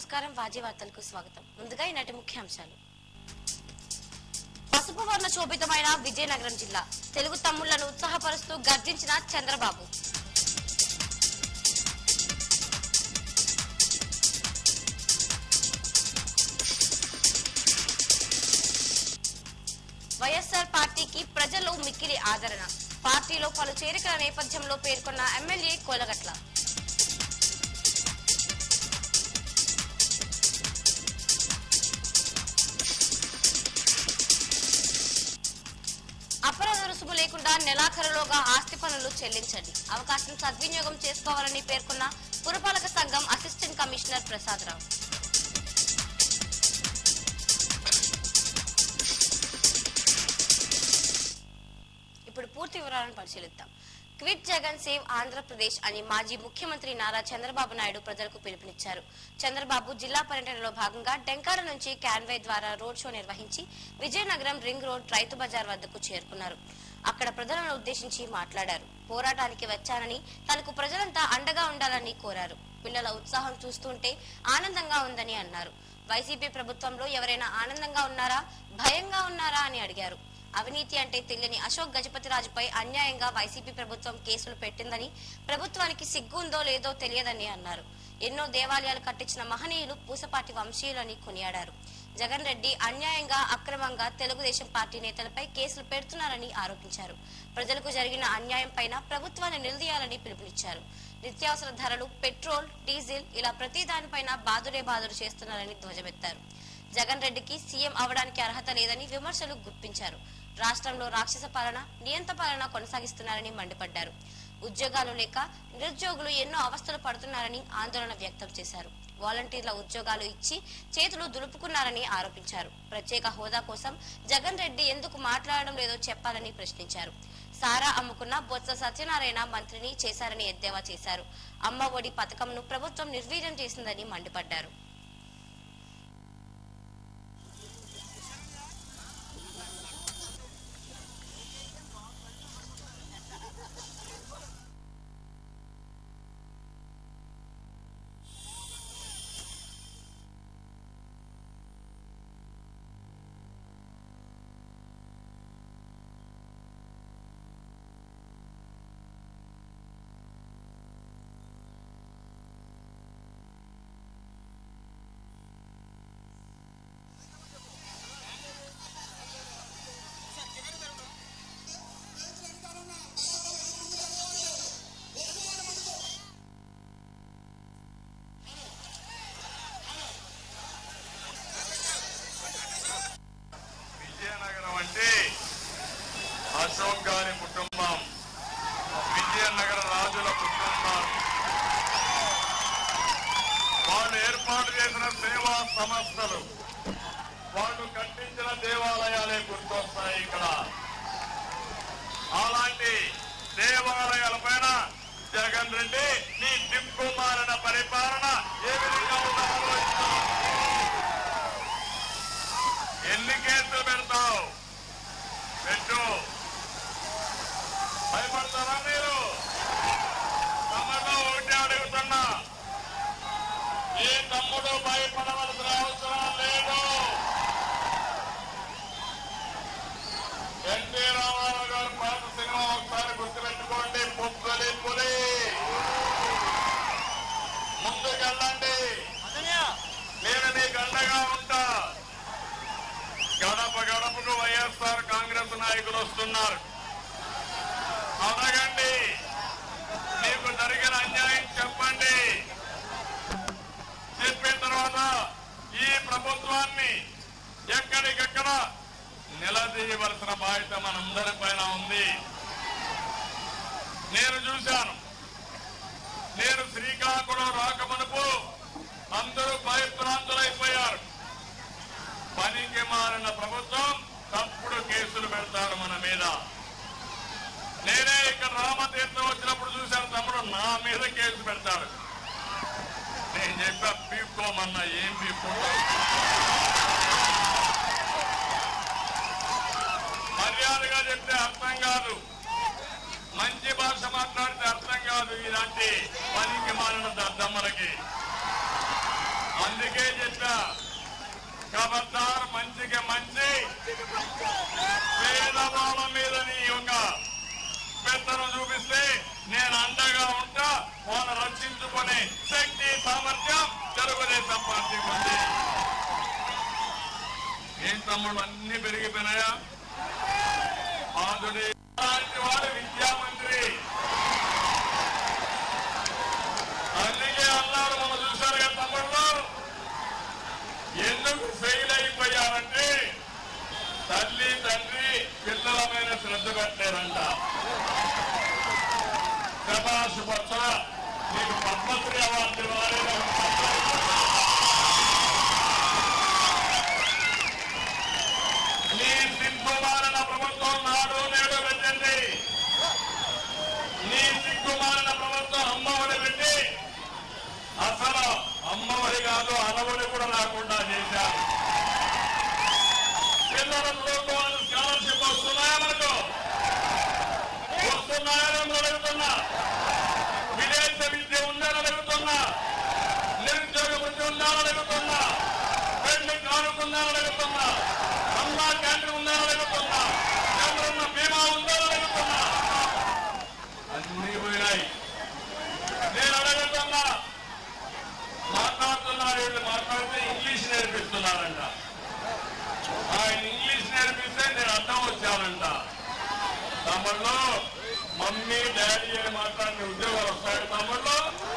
నమస్కారం వాజీ వార్తలకు స్వాగతం ముందుగా ఈనాటి ముఖ్యాంశాలు పసుపు వర్ణ శోభితమైన విజయనగరం జిల్లా తెలుగు తమ్ముళ్లను ఉత్సాహపరుస్తూ గర్జించిన చంద్రబాబు వైఎస్ఆర్ పార్టీకి ప్రజల్లో మిక్కిలి ఆదరణ పార్టీలో పలు చేరికల నేపథ్యంలో పేర్కొన్న ఎమ్మెల్యే కోలగట్ల అపరాధ రుసుము లేకుండా నెలాఖరులోగా ఆస్తి పనులు చెల్లించండి అవకాశం సద్వినియోగం చేసుకోవాలని పేర్కొన్న పురపాలక సంఘం అసిస్టెంట్ కమిషనర్ ప్రసాదరావు ఇప్పుడు పూర్తి వివరాలను పరిశీలిద్దాం క్విట్ జగన్ సేవ్ ఆంధ్రప్రదేశ్ అని మాజీ ముఖ్యమంత్రి నారా చంద్రబాబు నాయుడు ప్రజలకు పిలుపునిచ్చారు చంద్రబాబు జిల్లా పర్యటనలో భాగంగా డెంకాడ నుంచి క్యాన్వే ద్వారా రోడ్ షో నిర్వహించి విజయనగరం రింగ్ రోడ్ రైతు బజార్ వద్దకు చేరుకున్నారు అక్కడ ప్రజలను ఉద్దేశించి మాట్లాడారు పోరాటానికి వచ్చానని తనకు ప్రజలంతా అండగా ఉండాలని కోరారు పిల్లల ఉత్సాహం చూస్తుంటే ఆనందంగా ఉందని అన్నారు వైసీపీ ప్రభుత్వంలో ఎవరైనా ఆనందంగా ఉన్నారా భయంగా ఉన్నారా అని అడిగారు అవినీతి అంటే తెలియని అశోక్ గజపతిరాజుపై అన్యాయంగా వైసీపీ ప్రభుత్వం కేసులు పెట్టిందని ప్రభుత్వానికి సిగ్గు ఉందో లేదో తెలియదని అన్నారు ఎన్నో దేవాలయాలు కట్టించిన మహనీయులు పూసపాటి వంశీయులని కొనియాడారు జగన్ రెడ్డి అన్యాయంగా అక్రమంగా తెలుగుదేశం పార్టీ నేతలపై కేసులు పెడుతున్నారని ఆరోపించారు ప్రజలకు జరిగిన అన్యాయం పైన ప్రభుత్వాన్ని నిలదీయాలని పిలుపునిచ్చారు నిత్యావసర ధరలు పెట్రోల్ డీజిల్ ఇలా ప్రతి దానిపైన బాదుడే బాదుడు చేస్తున్నారని ధ్వజమెత్తారు జగన్ రెడ్డికి సీఎం అవడానికి అర్హత లేదని విమర్శలు గుప్పించారు రాష్ట్రంలో రాక్షస పాలన నియంత పాలన కొనసాగిస్తున్నారని మండిపడ్డారు ఉద్యోగాలు లేక నిరుద్యోగులు ఎన్నో అవస్థలు పడుతున్నారని ఆందోళన వ్యక్తం చేశారు వాలంటీర్ల ఉద్యోగాలు ఇచ్చి చేతులు దులుపుకున్నారని ఆరోపించారు ప్రత్యేక హోదా కోసం జగన్ రెడ్డి ఎందుకు మాట్లాడడం లేదో చెప్పాలని ప్రశ్నించారు సారా అమ్ముకున్న బొత్స సత్యనారాయణ మంత్రిని చేశారని ఎద్దేవా చేశారు అమ్మ ఒడి పథకంను ప్రభుత్వం నిర్వీర్యం చేసిందని మండిపడ్డారు విజయనగరం అంటే అశోక్ గారి కుటుంబం విజయనగర రాజుల కుటుంబం వాళ్ళు ఏర్పాటు చేసిన సేవా సంస్థలు వాళ్ళు కట్టించిన దేవాలయాలే గుర్తొస్తాయి ఇక్కడ అలాంటి దేవాలయాల పైన జగన్ రెడ్డి నీ దిక్కుమారిన పరిపాలన ఏ విధంగా ఉందో ఆలోచించు. ఎన్ని కేసులు పెడతావు పెట్టు భయపడతారా మీరు తమలో ఒకటి అడుగుతున్నా ఏ తమ్ముడు భయపడవలసిన అవసరం లేదు ఎన్టీ రామారావు గారు పాత సినిమా ఒకసారి గుర్తుపెట్టుకోండి పుక్కలి పులి ముందుకెళ్ళండి నేను మీకు అండగా ఉంటా గడప గడపకు వైఎస్ఆర్ కాంగ్రెస్ నాయకులు వస్తున్నారు అడగండి మీకు జరిగిన అన్యాయం చెప్పండి చెప్పిన తర్వాత ఈ ప్రభుత్వాన్ని ఎక్కడికెక్కడ నిలదీయవలసిన బాధ్యత మనందరి పైన ఉంది నేను చూశాను నేను శ్రీకాకుళం రాకమునుపు అందరూ భయభ్రాంతులైపోయారు పనికి మారిన ప్రభుత్వం తప్పుడు కేసులు పెడతారు మన మీద నేనే ఇక్కడ రామతీర్థం వచ్చినప్పుడు చూశాను తమ్ముడు నా మీద కేసు పెడతాడు నేను చెప్పా పీక్కోమన్నా ఏం పీక్కుంటావు మర్యాదగా చెప్తే అర్థం కాదు మంచి భాష మాట్లాడితే అర్థం కాదు ఇలాంటి పనికి మారిన దద్దమ్మలకి అందుకే చెప్పా కబద్దార్ మంచికి మంచి పేదవాళ్ళ మీద నీ యొక్క పెద్దను చూపిస్తే నేను అండగా ఉంటా వాళ్ళని రక్షించుకునే శక్తి సామర్థ్యం తెలుగుదేశం పార్టీకి ఉంది ఏం తమ్ముడు అన్ని పెరిగిపోయినాయా ఆధుని లాంటి వాడు విద్యామంత్రి అందుకే అన్నారు మనం చూశారు కదా తమ్ముళ్ళు ఎందుకు ఫెయిల్ అయిపోయారంటే తల్లి తండ్రి పిల్లల మీద శ్రద్ధ పెట్టారంట శబాష్ బచ్చ నీకు పద్మశ్రీ అవార్డు ఇవ్వాలి నీ సిగ్గుమారిన ప్రభుత్వం నాడు నేడు పెట్టండి నీ సిగ్గుమారిన ప్రభుత్వం అమ్మఒడి పెట్టి అసలు అమ్మఒడి కాదు అలవడి కూడా రాకుండా చేశారు పిల్లల చదువుకోవాలని స్కాలర్షిప్ వస్తున్నాయా మనకు వస్తున్నాయని మనం అడుగుతున్నా విదేశ విద్య ఉందని అడుగుతున్నా నిరుద్యోగ వృత్తి ఉందని అడుగుతున్నా పెళ్లి కానుకుందని అడుగుతున్నా అమ్మా క్యాంటీన్ ఉందని అడుగుతున్నా చంద్రన్న బీమా ఉందని అడుగుతున్నా అన్ని పోయినాయి నేను అడుగుతున్నా మాట్లాడుతున్నారు వీళ్ళు మాట్లాడితే ఇంగ్లీష్ నేర్పిస్తున్నారంట ఆయన ఇంగ్లీష్ నేర్పిస్తే నేను అర్థం వచ్చానంట తమ్ముళ్ళు మమ్మీ డాడీ అని మాట్లాడిన ఉద్యోగాలు వస్తాయి తమ్ముళ్ళు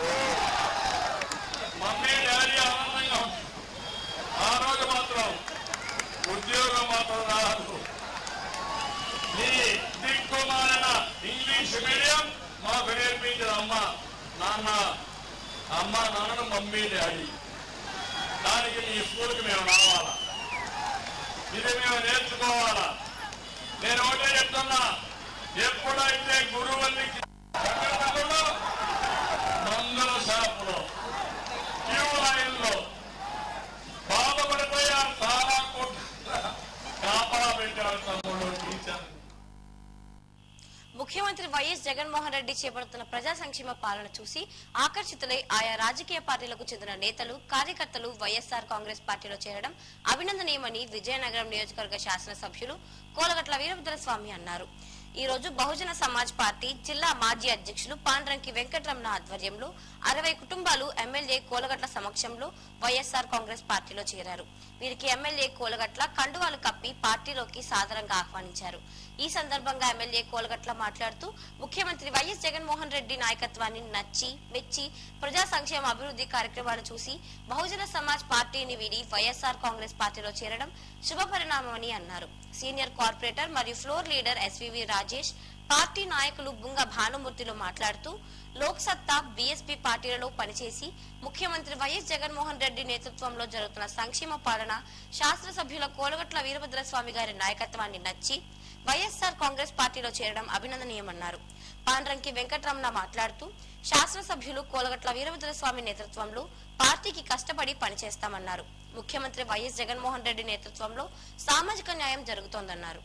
మమ్మీ డాడీ ఆనందంగా ఉంది. ఆ రోజు మాత్రం ఉద్యోగం మాత్రం రాదు నీ దిక్కుమాలిన ఇంగ్లీష్ మీడియం మాకు నేర్పించిన అమ్మ నాన్న అమ్మ నాన్న మమ్మీ డాడీ దానికి మీ స్కూల్కి మేము రావాలా ఇది మేము నేర్చుకోవాలా నేను ఒకటే చెప్తున్నా ఎప్పుడైతే గురువులకి తమిళనాడులో మందుల షాపులో క్యూ లైన్లో బాధపడిపోయారు చాలా కోట్ల కాపలా పెట్టారు తమ్ముడు టీచర్ ముఖ్యమంత్రి వైఎస్ జగన్మోహన్ రెడ్డి చేపడుతున్న ప్రజా సంక్షేమ పాలన చూసి ఆకర్షితులై ఆయా రాజకీయ పార్టీలకు చెందిన నేతలు కార్యకర్తలు వైఎస్ఆర్ కాంగ్రెస్ పార్టీలో చేరడం అభినందనీయమని విజయనగరం నియోజకవర్గ శాసనసభ్యులు కోలగట్ల వీరభద్రస్వామి అన్నారు ఈ రోజు బహుజన సమాజ్ పార్టీ జిల్లా మాజీ అధ్యక్షులు పాండ్రంకి వెంకటరమణ ఆధ్వర్యంలో అరవై కుటుంబాలు ఎమ్మెల్యే కోలగట్ల సమక్షంలో వైఎస్ఆర్ కాంగ్రెస్ పార్టీలో చేరారు వీరికి ఎమ్మెల్యే కోలగట్ల కండువాలు కప్పి పార్టీలోకి సాదరంగా ఆహ్వానించారు ఈ సందర్భంగా ఎమ్మెల్యే కోలగట్ల మాట్లాడుతూ ముఖ్యమంత్రి వైఎస్ జగన్మోహన్ రెడ్డి నాయకత్వాన్ని నచ్చి మెచ్చి ప్రజా సంక్షేమ అభివృద్ధి కార్యక్రమాలు చూసి బహుజన సమాజ్ పార్టీని వీడి వైఎస్ఆర్ కాంగ్రెస్ పార్టీలో చేరడం శుభ పరిణామమని అన్నారు సీనియర్ కార్పొరేటర్ మరియు floor leader SVV Rajesh party నాయకులు బుంగ భానుమూర్తిలో మాట్లాడుతూ లోక్ సత్తా బీఎస్పీ పార్టీలలో పనిచేసి ముఖ్యమంత్రి వైఎస్ జగన్మోహన్ రెడ్డి నేతృత్వంలో జరుగుతున్న సంక్షేమ పాలన శాసనసభ్యుల కోలగట్ల వీరభద్రస్వామి గారి నాయకత్వాన్ని నచ్చి వైఎస్ఆర్ కాంగ్రెస్ పార్టీలో చేరడం అభినందనీయమన్నారు పాండ్రంకి వెంకటరమణ మాట్లాడుతూ శాసనసభ్యులు కోలగట్ల వీరభద్రస్వామి నేతృత్వంలో పార్టీకి కష్టపడి పనిచేస్తామన్నారు ముఖ్యమంత్రి వైఎస్ జగన్మోహన్ రెడ్డి నేతృత్వంలో సామాజిక న్యాయం జరుగుతోందన్నారు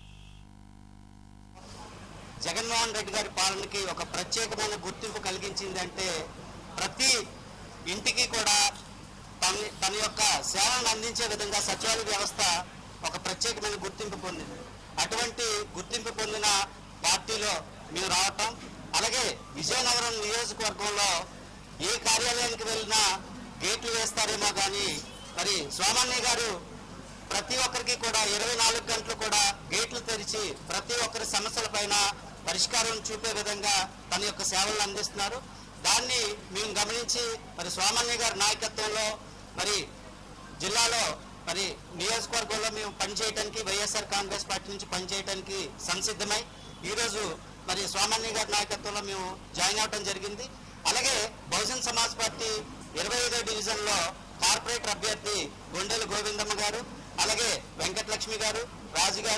జగన్మోహన్ రెడ్డి గారి పాలనకి ఒక ప్రత్యేకమైన గుర్తింపు కలిగించింది అంటే ప్రతి ఇంటికి కూడా తన తన యొక్క సేవలను అందించే విధంగా సచివాలయ వ్యవస్థ ఒక ప్రత్యేకమైన గుర్తింపు పొందింది అటువంటి గుర్తింపు పొందిన పార్టీలో మేము రావటం అలాగే విజయనగరం నియోజకవర్గంలో ఏ కార్యాలయానికి వెళ్ళినా గేట్లు వేస్తారేమో కానీ మరి సోమన్య గారు ప్రతి ఒక్కరికి కూడా ఇరవై నాలుగు గంటలు కూడా గేట్లు తెరిచి ప్రతి ఒక్కరి సమస్యల పైన పరిష్కారం చూపే విధంగా తన యొక్క సేవలను అందిస్తున్నారు దాన్ని మేము గమనించి మరి సోమన్య గారి నాయకత్వంలో మరి జిల్లాలో మరి నియోజకవర్గంలో మేము పనిచేయడానికి వైఎస్ఆర్ కాంగ్రెస్ పార్టీ నుంచి పనిచేయడానికి సంసిద్ధమై ఈరోజు మరి సోమన్య గారి నాయకత్వంలో మేము జాయిన్ అవడం జరిగింది అలాగే బహుజన్ సమాజ్ పార్టీ ఇరవై ఐదో డివిజన్లో కార్పొరేటర్ అభ్యర్థి గొండెల గోవిందమ్మ గారు అలాగే వెంకటలక్ష్మి గారు రాజు గారు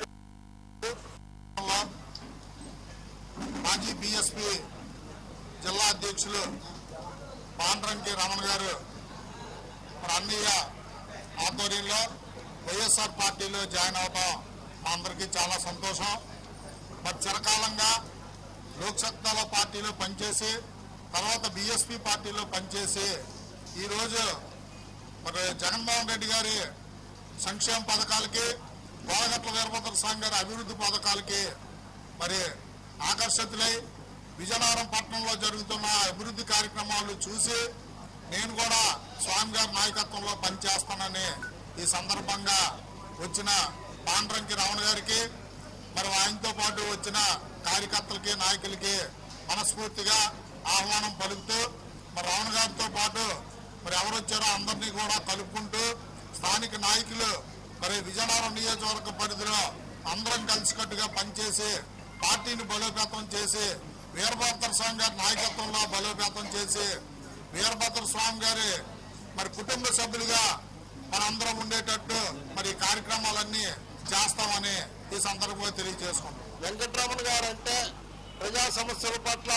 మాజీ బిఎస్పి జిల్లా అధ్యక్షులు పాండ్రంకి రమణ గారు మరి అన్నయ్య ఆధ్వర్యంలో వైఎస్ఆర్ పార్టీలో జాయిన్ అవటం మా అందరికీ చాలా సంతోషం మరి చిరకాలంగా లోక్సత్తాలో పార్టీలో పనిచేసి తర్వాత బిఎస్పి పార్టీలో పనిచేసి ఈరోజు మరి జగన్మోహన్ రెడ్డి గారి సంక్షేమ పథకాలకి గోడగట్ల వీరభద్ర స్వామి గారి అభివృద్ధి పథకాలకి మరి ఆకర్షితులై విజయనగరం పట్టణంలో జరుగుతున్న అభివృద్ధి కార్యక్రమాలు చూసి నేను కూడా స్వామి గారి నాయకత్వంలో పనిచేస్తానని ఈ సందర్భంగా వచ్చిన పాండ్రంకి రమణ గారికి మరి ఆయనతో పాటు వచ్చిన కార్యకర్తలకి నాయకులకి మనస్ఫూర్తిగా ఆహ్వానం పలుకుతూ మరి రమణ గారితో పాటు మరి ఎవరు వచ్చారో అందరినీ కూడా కలుపుకుంటూ స్థానిక నాయకులు మరి విజయనగరం నియోజకవర్గ పరిధిలో అందరం కలిసికట్టుగా పనిచేసి పార్టీని బలోపేతం చేసి వీరభద్ర స్వామి గారి నాయకత్వంలో బలోపేతం చేసి వీరభద్ర స్వామి గారి మరి కుటుంబ సభ్యులుగా మనందరం ఉండేటట్టు మరి ఈ కార్యక్రమాలన్నీ చేస్తామని ఈ సందర్భంగా తెలియజేసుకుంటాం వెంకటరమణ గారు అంటే ప్రజా సమస్యల పట్ల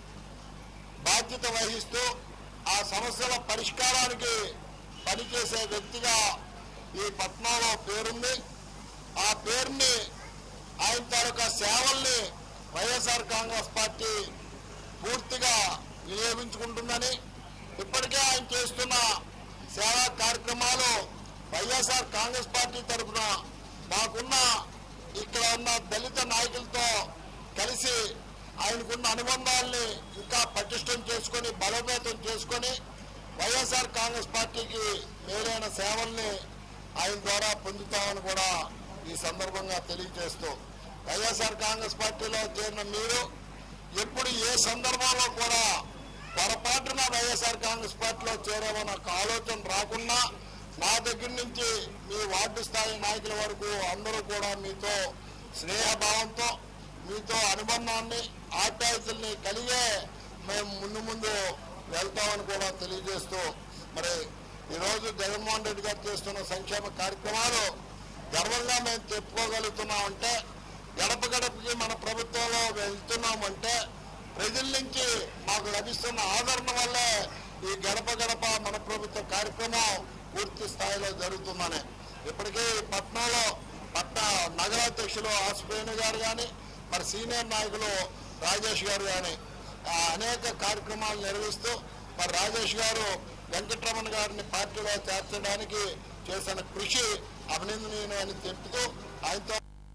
బాధ్యత వహిస్తూ ఆ సమస్యల పరిష్కారానికి పనిచేసే వ్యక్తిగా ఈ పట్నంలో పేరుంది ఆ పేరుని ఆయన తాలూకా సేవల్ని వైఎస్ఆర్ కాంగ్రెస్ పార్టీ పూర్తిగా వినియోగించుకుంటుందని ఇప్పటికే ఆయన చేస్తున్న సేవా కార్యక్రమాలు వైఎస్ఆర్ కాంగ్రెస్ పార్టీ తరఫున మాకున్న ఇక్కడ ఉన్న దళిత నాయకులతో కలిసి ఆయనకున్న అనుబంధాల్ని ఇంకా పటిష్టం చేసుకొని బలోపేతం చేసుకొని వైఎస్ఆర్ కాంగ్రెస్ పార్టీకి మేలైన సేవల్ని ఆయన ద్వారా పొందుతామని కూడా ఈ సందర్భంగా తెలియజేస్తూ వైఎస్ఆర్ కాంగ్రెస్ పార్టీలో చేరిన మీరు ఎప్పుడు ఏ సందర్భంలో కూడా పొరపాటున వైఎస్ఆర్ కాంగ్రెస్ పార్టీలో చేరామన్న ఒక ఆలోచన రాకుండా నా దగ్గర నుంచి మీ వార్డు స్థాయి నాయకుల వరకు అందరూ కూడా మీతో స్నేహభావంతో మీతో అనుబంధాన్ని ఆప్యాయతల్ని కలిగే మేము ముందు ముందు వెళ్తామని కూడా తెలియజేస్తూ మరి ఈరోజు జగన్మోహన్ రెడ్డి గారు చేస్తున్న సంక్షేమ కార్యక్రమాలు గర్వంగా మేము చెప్పుకోగలుగుతున్నామంటే గడప గడపకి మన ప్రభుత్వంలో వెళ్తున్నామంటే ప్రజల నుంచి మాకు లభిస్తున్న ఆదరణ వల్లే ఈ గడప గడప మన ప్రభుత్వ కార్యక్రమం పూర్తి స్థాయిలో జరుగుతుందని ఇప్పటికే ఈ పట్నంలో పట్న నగరాధ్యక్షులు ఆసిపోయిన గారు కానీ మరి సీనియర్ నాయకులు రాజేష్ గారు కానీ అనేక కార్యక్రమాలు నిర్వహిస్తూ మరి రాజేష్ గారు వెంకటరమణ గారిని పార్టీలో చేర్చడానికి చేసిన కృషి అభినందనీయం అని చెప్తూ ఆయనతో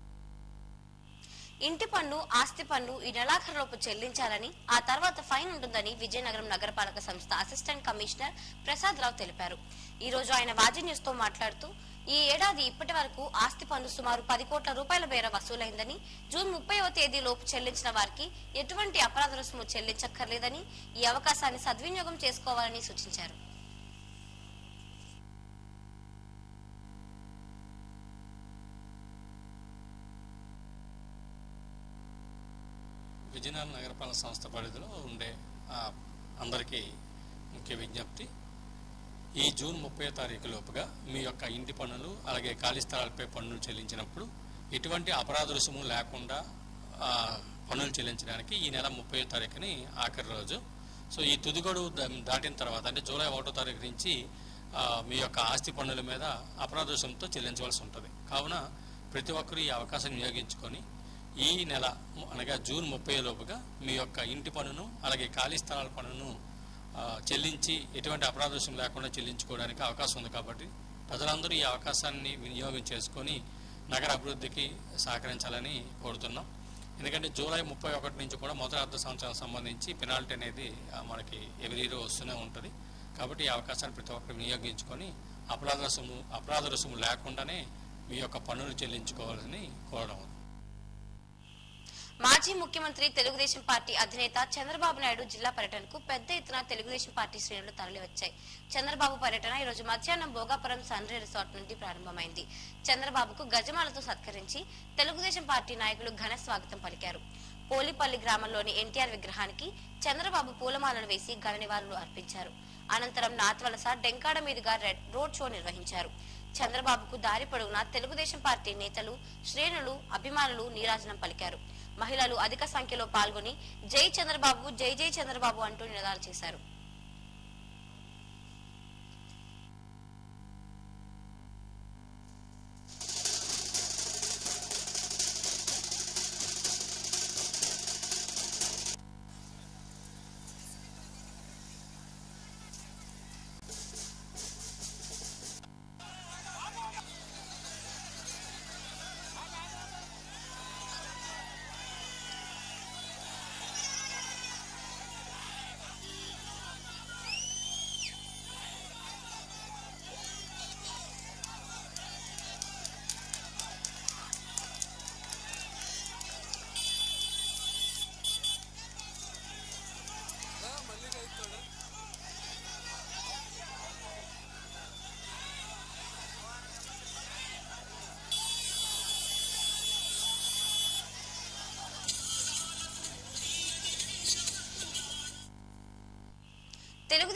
ఇంటి పన్ను ఆస్తి పన్ను ఈ నెలాఖరులోపు చెల్లించాలని ఆ తర్వాత ఫైన్ ఉంటుందని విజయనగరం నగరపాలక సంస్థ అసిస్టెంట్ కమిషనర్ ప్రసాద్ రావు తెలిపారు ఈ రోజు ఆయన వాజీ న్యూస్ తో మాట్లాడుతూ ఈ ఏడాది ఇప్పటి వరకు ఆస్తి పన్ను సుమారు పది కోట్ల రూపాయల మేర వసూలైందని జూన్ ముప్పైవ తేదీ లోపు చెల్లించిన వారికి ఎటువంటి అపరాధ రుసుము చెల్లించక్కర్లేదని ఈ అవకాశాన్ని సద్వినియోగం చేసుకోవాలని సూచించారు విజయనగరం నగరపాలక సంస్థ పరిధిలో ఉండే ఆ, అందరికీ ముఖ్య విజ్ఞప్తి ఈ జూన్ ముప్పై తారీఖు లోపుగా మీ యొక్క ఇంటి పన్నులు అలాగే ఖాళీ స్థలాలపై పన్నులు చెల్లించినప్పుడు ఎటువంటి అపరాధ రుసుము లేకుండా ఆ, పన్నులు చెల్లించడానికి ఈ నెల ముప్పై తారీఖుని ఆఖరి రోజు సో ఈ తుది గడువు దా- దాటిన తర్వాత అంటే జూలై ఒకటో తారీఖు నుంచి ఆ, మీ యొక్క ఆస్తి పన్నుల మీద అపరాధ రుసుముతో చెల్లించవలసి ఉంటుంది కావున ప్రతి ఒక్కరూ ఈ అవకాశం వినియోగించుకొని ఈ నెల అనగా జూన్ ముప్పై లోపుగా మీ యొక్క ఇంటి పన్నును అలాగే ఖాళీ స్థలాల పన్నును ఆ, చెల్లించి ఎటువంటి అపరాధ రుసుము లేకుండా చెల్లించుకోవడానికి అవకాశం ఉంది కాబట్టి ప్రజలందరూ ఈ అవకాశాన్ని వినియోగం చేసుకొని నగర అభివృద్ధికి సహకరించాలని కోరుతున్నాం ఎందుకంటే జూలై ముప్పై ఒకటి నుంచి కూడా మొదటి అర్ధ సంవత్సరం సంబంధించి పెనాల్టీ అనేది ఆ, మనకి ఎవరి ఇయర్ వస్తూనే ఉంటుంది కాబట్టి ఈ అవకాశాన్ని ప్రతి ఒక్కరు వినియోగించుకొని అపరాధ రుసుము అపరాధ రుసుము లేకుండానే మీ యొక్క పన్నులు చెల్లించుకోవాలని కోరడం మాజీ ముఖ్యమంత్రి తెలుగుదేశం పార్టీ అధినేత చంద్రబాబు నాయుడు జిల్లా పర్యటనకు పెద్ద ఎత్తున తెలుగుదేశం పార్టీ శ్రేణులు తరలివచ్చాయి చంద్రబాబు పర్యటన ఈ రోజు మధ్యాహ్నం భోగాపురం సన్రీ రిసార్ట్ నుండి ప్రారంభమైంది చంద్రబాబుకు గజమాలతో సత్కరించి తెలుగుదేశం పార్టీ నాయకులు ఘన స్వాగతం పలికారు పోలిపల్లి గ్రామంలోని ఎన్టీఆర్ విగ్రహానికి చంద్రబాబు పూలమాలను వేసి ఘన నివాళులు అర్పించారు అనంతరం నాత్వలస డెంకాడ మీదుగా రెడ్- రోడ్ షో నిర్వహించారు చంద్రబాబుకు దారి పొడవునా తెలుగుదేశం పార్టీ నేతలు శ్రేణులు అభిమానులు నీరాజనం పలికారు మహిళలు అధిక సంఖ్యలో పాల్గొని జై చంద్రబాబు జై జై చంద్రబాబు అంటూ నినాదాలు చేశారు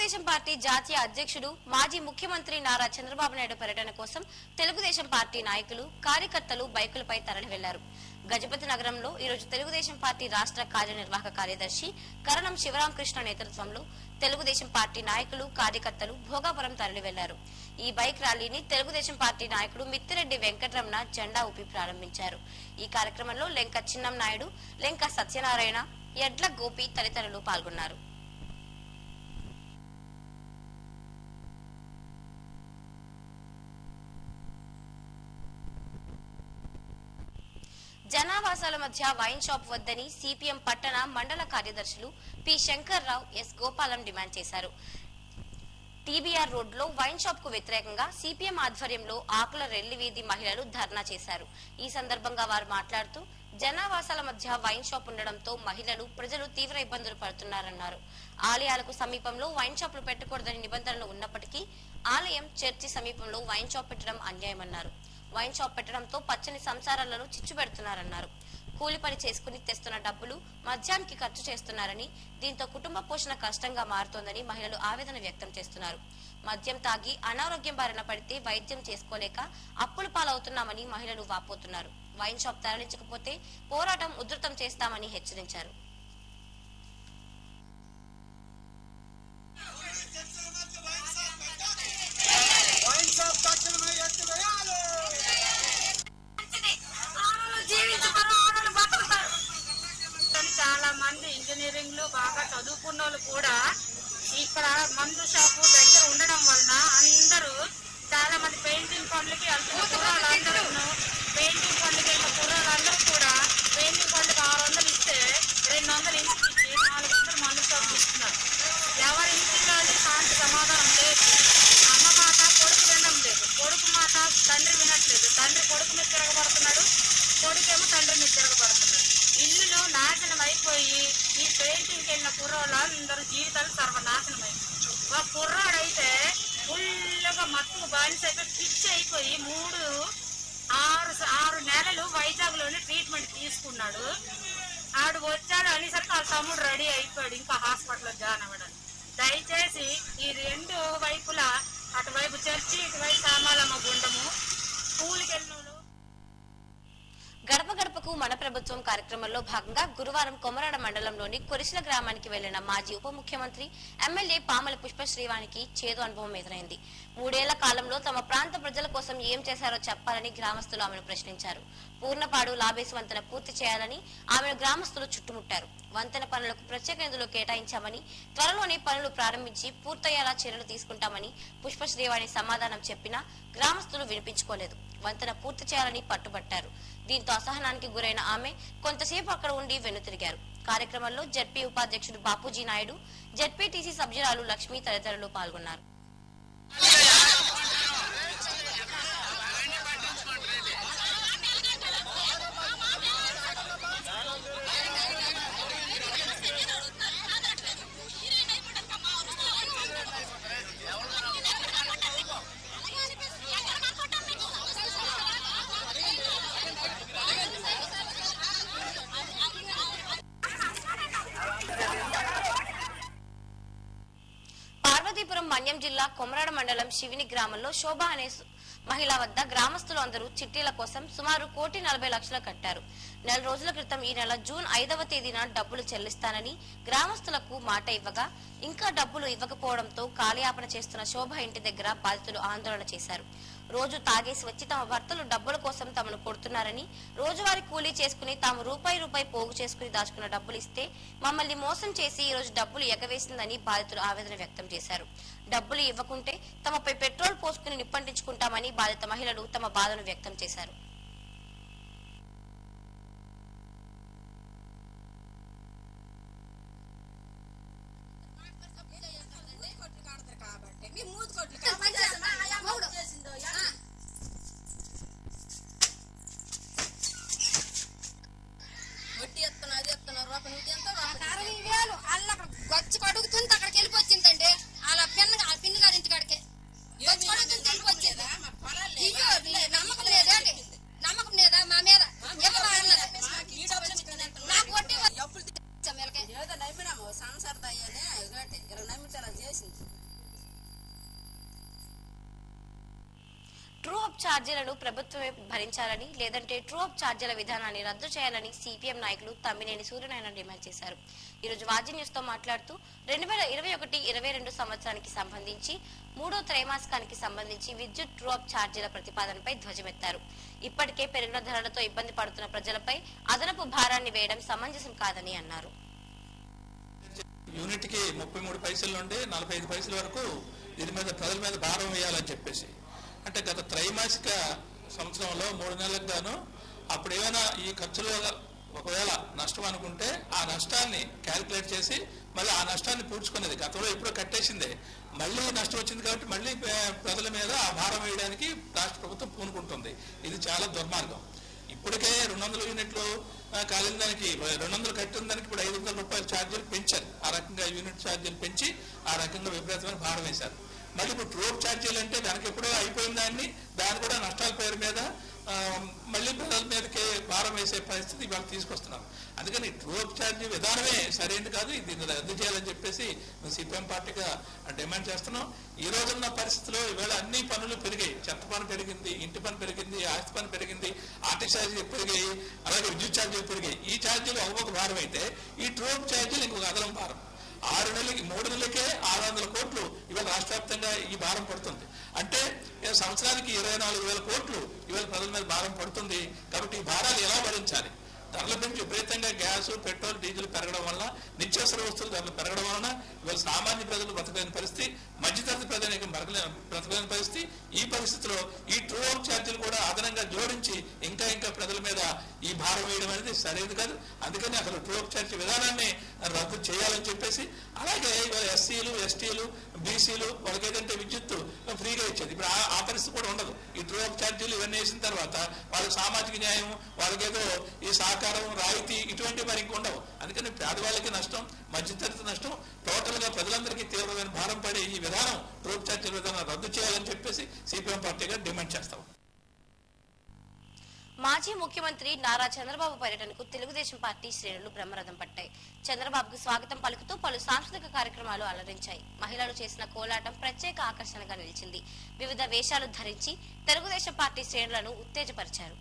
తెలుగుదేశం పార్టీ జాతీయ అధ్యక్షుడు మాజీ ముఖ్యమంత్రి నారా చంద్రబాబు నాయుడు పర్యటన కోసం తెలుగుదేశం పార్టీ నాయకులు కార్యకర్తలు బైకులపై తరలి వెళ్లారు గజపతి నగరంలో ఈరోజు తెలుగుదేశం పార్టీ రాష్ట్ర కార్యనిర్వాహక కార్యదర్శి కరణం శివరామకృష్ణ నేతృత్వంలో తెలుగుదేశం పార్టీ నాయకులు కార్యకర్తలు భోగాపురం తరలి వెళ్లారు ఈ బైక్ ర్యాలీని తెలుగుదేశం పార్టీ నాయకుడు మిత్తిరెడ్డి వెంకటరమణ జెండా ఊపి ప్రారంభించారు ఈ కార్యక్రమంలో లెంక చిన్నం నాయుడు లెంక సత్యనారాయణ ఎడ్ల గోపి తదితరులు పాల్గొన్నారు జనావాసాల మధ్య వైన్ షాప్ వద్దని సిపిఎం పట్టణ మండల కార్యదర్శులు P Shankarrao S Gopalam demand చేశారు టీబీఆర్ రోడ్ లో వైన్ షాప్ కు వ్యతిరేకంగా సిపిఎం ఆధ్వర్యంలో ఆకుల రెల్లి వీధి మహిళలు ధర్నా చేశారు ఈ సందర్భంగా వారు మాట్లాడుతూ జనావాసాల మధ్య వైన్ షాప్ ఉండడంతో మహిళలు ప్రజలు తీవ్ర ఇబ్బందులు పడుతున్నారన్నారు ఆలయాలకు సమీపంలో వైన్ షాపులు పెట్టకూడదని నిబంధనలు ఉన్నప్పటికీ ఆలయం చర్చి సమీపంలో వైన్ షాప్ పెట్టడం అన్యాయమన్నారు వైన్ షాప్ పెట్టడంతో పచ్చని సంసారాలను చిచ్చు పెడుతున్నారన్నారు కూలి పని చేసుకుని తెస్తున్న డబ్బులు మద్యానికి ఖర్చు చేస్తున్నారని దీంతో కుటుంబ పోషణ కష్టంగా మారుతోందని మహిళలు ఆవేదన వ్యక్తం చేస్తున్నారు మద్యం తాగి అనారోగ్యం బారిన పడితే వైద్యం చేసుకోలేక అప్పుల పాలవుతున్నామని మహిళలు వాపోతున్నారు వైన్ షాప్ తరలించకపోతే పోరాటం ఉధృతం చేస్తామని హెచ్చరించారు కానీ చాలా మంది ఇంజనీరింగ్ లో బాగా చదువుకున్న వాళ్ళు కూడా ఇక్కడ మందు షాపు దగ్గర ఉండడం వలన అందరూ చాలా మంది పెయింటింగ్ పనులకి వెళ్తున్న కుర్రాళ్ళు అందరూ పెయింటింగ్ పనులకి వెళ్ళిన కుర్రాళ్ళు అందరూ కూడా పెయింటింగ్ పనులకి ఆరు వందలు ఇస్తే రెండు వందలు ఇంటికి ఇచ్చి నాలుగు వందలు మందు షాపు ఇస్తున్నారు ఎవరి ఇంటిలో శాంతి సమాధానం లేదు అమ్మ మాట కొడుకు వినడం లేదు కొడుకు మాట తండ్రి వినట్లేదు తండ్రి కొడుకు మీద తిరగబడుతున్నాడు కొడుకేమో తండ్రి మీద తిరగబడుతున్నాడు ఇల్లులు నాశనం అయిపోయి ఈ పెయింటింగ్కి వెళ్ళిన కుర్రోళ్ళు అందరూ జీవితాలు సర్వనాశనం అయిపోయి ఒక కుర్రాడైతే ఫుల్గా మత్తుకు బానిస అయిపోయి పిచ్చి అయిపోయి మూడు ఆరు ఆరు నెలలు వైజాగ్ లోనే ట్రీట్మెంట్ తీసుకున్నాడు ఆడు వచ్చాడు అనేసరికి వాళ్ళ తమ్ముడు రెడీ అయిపోయాడు ఇంకా హాస్పిటల్లో జాయిన్ అవ్వడానికి దయచేసి ఈ రెండు వైపులా అటువైపు చర్చి ఇటువైపు సామాలమ్మ గుండము స్కూల్కి వెళ్ళిన వాళ్ళు గడప గడపకు మన ప్రభుత్వం కార్యక్రమంలో భాగంగా గురువారం కొమరాడ మండలంలోని కొరిసిల గ్రామానికి వెళ్లిన మాజీ ఉప ముఖ్యమంత్రి ఎమ్మెల్యే పామల పుష్ప శ్రీవానికి చేదు అనుభవం ఎదురైంది మూడేళ్ల కాలంలో తమ ప్రాంత ప్రజల కోసం ఏం చేశారో చెప్పాలని గ్రామస్తులు ఆమెను ప్రశ్నించారు పూర్ణపాడు లాబేసి వంతెన పూర్తి చేయాలని ఆమెను గ్రామస్తులు చుట్టుముట్టారు వంతెన పనులకు ప్రత్యేక నిధులు కేటాయించామని త్వరలోనే పనులు ప్రారంభించి పూర్తయ్యేలా చర్యలు తీసుకుంటామని పుష్ప శ్రీవాణి సమాధానం చెప్పినా గ్రామస్తులు వినిపించుకోలేదు వంతెన పూర్తి చేయాలని పట్టుబట్టారు దీంతో అసహనానికి గురైన ఆమె కొంతసేపు అక్కడ ఉండి వెనుతిరిగారు కార్యక్రమంలో జడ్పీ ఉపాధ్యక్షుడు బాపూజీ నాయుడు జడ్పీటీసీ సభ్యురాలు లక్ష్మి తదితరులు పాల్గొన్నారు పార్వతీపురం మన్యం జిల్లా కొమరాడ మండలం శివిని గ్రామంలో శోభ అనే సు- మహిళ వద్ద గ్రామస్తులు అందరూ చిట్టీల కోసం సుమారు కోటి నలభై లక్షలు కట్టారు నెల రోజుల క్రితం ఈ నెల జూన్ ఐదవ తేదీన డబ్బులు చెల్లిస్తానని గ్రామస్తులకు మాట ఇవ్వగా ఇంకా డబ్బులు ఇవ్వకపోవడంతో కాలయాపన చేస్తున్న శోభ ఇంటి దగ్గర బాధితులు ఆందోళన చేశారు రోజు తాగేసి వచ్చి తమ భర్తలు డబ్బుల కోసం తమను కొడుతున్నారని రోజువారీ కూలీ చేసుకుని తాము రూపాయి రూపాయి పోగు చేసుకుని దాచుకున్న డబ్బులు ఇస్తే మమ్మల్ని మోసం చేసి ఈ రోజు డబ్బులు ఎగవేసిందని బాధితులు ఆవేదన వ్యక్తం చేశారు డబ్బులు ఇవ్వకుంటే తమపై పెట్రోల్ పోసుకుని నిప్పంటించుకుంటామని బాధిత మహిళలు తమ బాధను వ్యక్తం చేశారు వడ్డీ ఎత్తున్నా అది ఎత్తున్నా రూపాయి నూటి ఎంత అరవై వేలు అల్ల అక్కడ గచ్చి కడుగుతుంది అక్కడికి వెళ్ళిపోచ్చిందండి అలా పిన్న ఆ పిన్ని గారి ఇంటి కాడికి గచ్చి కడుగుతుంది వెళ్ళిపోచ్చింది అయ్యో నీ నమ్మకం లేదేంటి ఛార్జీలను ప్రభుత్వమే భరించాలని లేదంటే ట్రూ అప్ ఛార్జీల విధానాన్ని రద్దు చేయాలని సిపిఎం నాయకులు తమ్మినేని సూర్యనారాయణ డిమాండ్ చేశారు ఈ రోజు వాజీ న్యూస్ తో మాట్లాడుతూ రెండు వేల ఇరవై ఒకటి ఇరవై రెండు సంవత్సరానికి సంబంధించి మూడో త్రైమాసికానికి సంబంధించి విద్యుత్ ట్రూ అప్ ఛార్జీల ప్రతిపాదనపై ధ్వజమెత్తారు ఇప్పటికే పెరిగిన ధరలతో ఇబ్బంది పడుతున్న ప్రజలపై అదనపు భారాన్ని వేయడం సమంజసం కాదని అన్నారు యూనిట్కి ముప్పై మూడు పైసల నుండి నలభై ఐదు పైసల వరకు దీని మీద ప్రజల మీద భారం వేయాలని చెప్పేసి అంటే గత త్రైమాసిక సంవత్సరంలో మూడు నెలలకు గాను అప్పుడు ఏమైనా ఈ ఖర్చులు ఒకవేళ నష్టం అనుకుంటే ఆ నష్టాన్ని క్యాలిక్యులేట్ చేసి మళ్ళీ ఆ నష్టాన్ని పూడ్చుకునేది గతంలో ఎప్పుడో కట్టేసిందే మళ్ళీ నష్టం వచ్చింది కాబట్టి మళ్ళీ పే- ప్రజల మీద ఆ భారం వేయడానికి రాష్ట్ర ప్రభుత్వం పూనుకుంటుంది ఇది చాలా దుర్మార్గం ఇప్పటికే రెండు వందల యూనిట్లు ఆ, కాలిన దానికి రెండు వందలు కట్టిన దానికి ఇప్పుడు ఐదు వందల రూపాయల ఛార్జీలు పెంచారు ఆ రకంగా యూనిట్ ఛార్జీలు పెంచి ఆ రకంగా విపరీతమైన భారం వేశారు మళ్ళీ ఇప్పుడు ట్రోప్ ఛార్జీలు అంటే దానికి ఎప్పుడో అయిపోయిన దాన్ని దాన్ని కూడా నష్టాల పేరు మీద ఆ, మళ్ళీ ప్రజల మీదకి భారం వేసే పరిస్థితి ఇవాళ తీసుకొస్తున్నాం అందుకని ట్రోప్ ఛార్జీ విధానమే సరైనది కాదు దీన్ని రద్దు చేయాలని చెప్పేసి మేము సిపిఎం పార్టీగా డిమాండ్ చేస్తున్నాం ఈ రోజున్న పరిస్థితిలో ఈవేళ అన్ని పనులు పెరిగాయి చెత్త పన్ను పెరిగింది ఇంటి పన్ను పెరిగింది ఆస్తి పన్ను పెరిగింది ఆర్టీ ఛార్జీలు పెరిగాయి అలాగే విద్యుత్ ఛార్జీలు పెరిగాయి ఈ ఛార్జీలు ఒక్కొక్క భారం అయితే ఈ ట్రోప్ ఛార్జీలు ఇంకొక అదనం భారం ఆరు నెలలకి మూడు నెలలకే ఆరు వందల కోట్లు ఇవాళ రాష్ట్ర వ్యాప్తంగా ఈ భారం పడుతుంది అంటే ఏ సంవత్సరానికి ఇరవై నాలుగు వేల కోట్లు ఇవాళ ప్రజల మీద భారం పడుతుంది కాబట్టి ఈ భారాలు ఎలా భరించాలి ధరల పెంచి విపరీతంగా గ్యాస్ పెట్రోల్ డీజిల్ పెరగడం వల్ల నిత్యావసర వస్తువుల ధరలు పెరగడం వలన ఇవాళ సామాన్య ప్రజలు బ్రతకలేని పరిస్థితి మధ్యతరగతి ప్రజలకు బ్రతకలేని బ్రతకలేని పరిస్థితి ఈ పరిస్థితిలో ఈ ట్రూ అప్ ఛార్జీలు కూడా అదనంగా జోడించి ఇంకా ఇంకా ప్రజల మీద ఈ భారం వేయడం అనేది సరైనది కాదు అందుకని అసలు ట్రూ అప్ ఛార్జీ విధానాన్ని రద్దు చేయాలని చెప్పేసి అలాగే ఇవాళ ఎస్సీలు ఎస్టీలు బీసీలు వాళ్ళకి ఏదంటే విద్యుత్తు ఫ్రీగా ఇచ్చేది ఇప్పుడు ఆ- ఆ పరిస్థితి కూడా ఉండదు ఈ ట్రూ అప్ ఛార్జీలు ఇవన్నీ వేసిన తర్వాత వాళ్ళకి సామాజిక న్యాయం వాళ్ళకేదో ఈ సహకారం రాయితీ ఇటువంటి మరి ఇంక ఉండవు అందుకని పేదవాళ్ళకి నష్టం మధ్యతరగతి నష్టం టోటల్ గా ప్రజలందరికీ తీవ్రమైన భారం పడే ఈ విధానం ట్రూ అప్ ఛార్జీల విధానం రద్దు చేయాలని చెప్పేసి సిపిఎం పార్టీగా డిమాండ్ చేస్తాం మాజీ ముఖ్యమంత్రి నారా చంద్రబాబు పర్యటనకు తెలుగుదేశం పార్టీ శ్రేణులు బ్రహ్మరథం పట్టాయి చంద్రబాబుకు స్వాగతం పలుకుతూ పలు సాంస్కృతిక కార్యక్రమాలు అలరించాయి మహిళలు చేసిన కోలాటం ప్రత్యేక ఆకర్షణగా నిలిచింది వివిధ వేషాలు ధరించి తెలుగుదేశం పార్టీ శ్రేణులను ఉత్తేజపరిచారు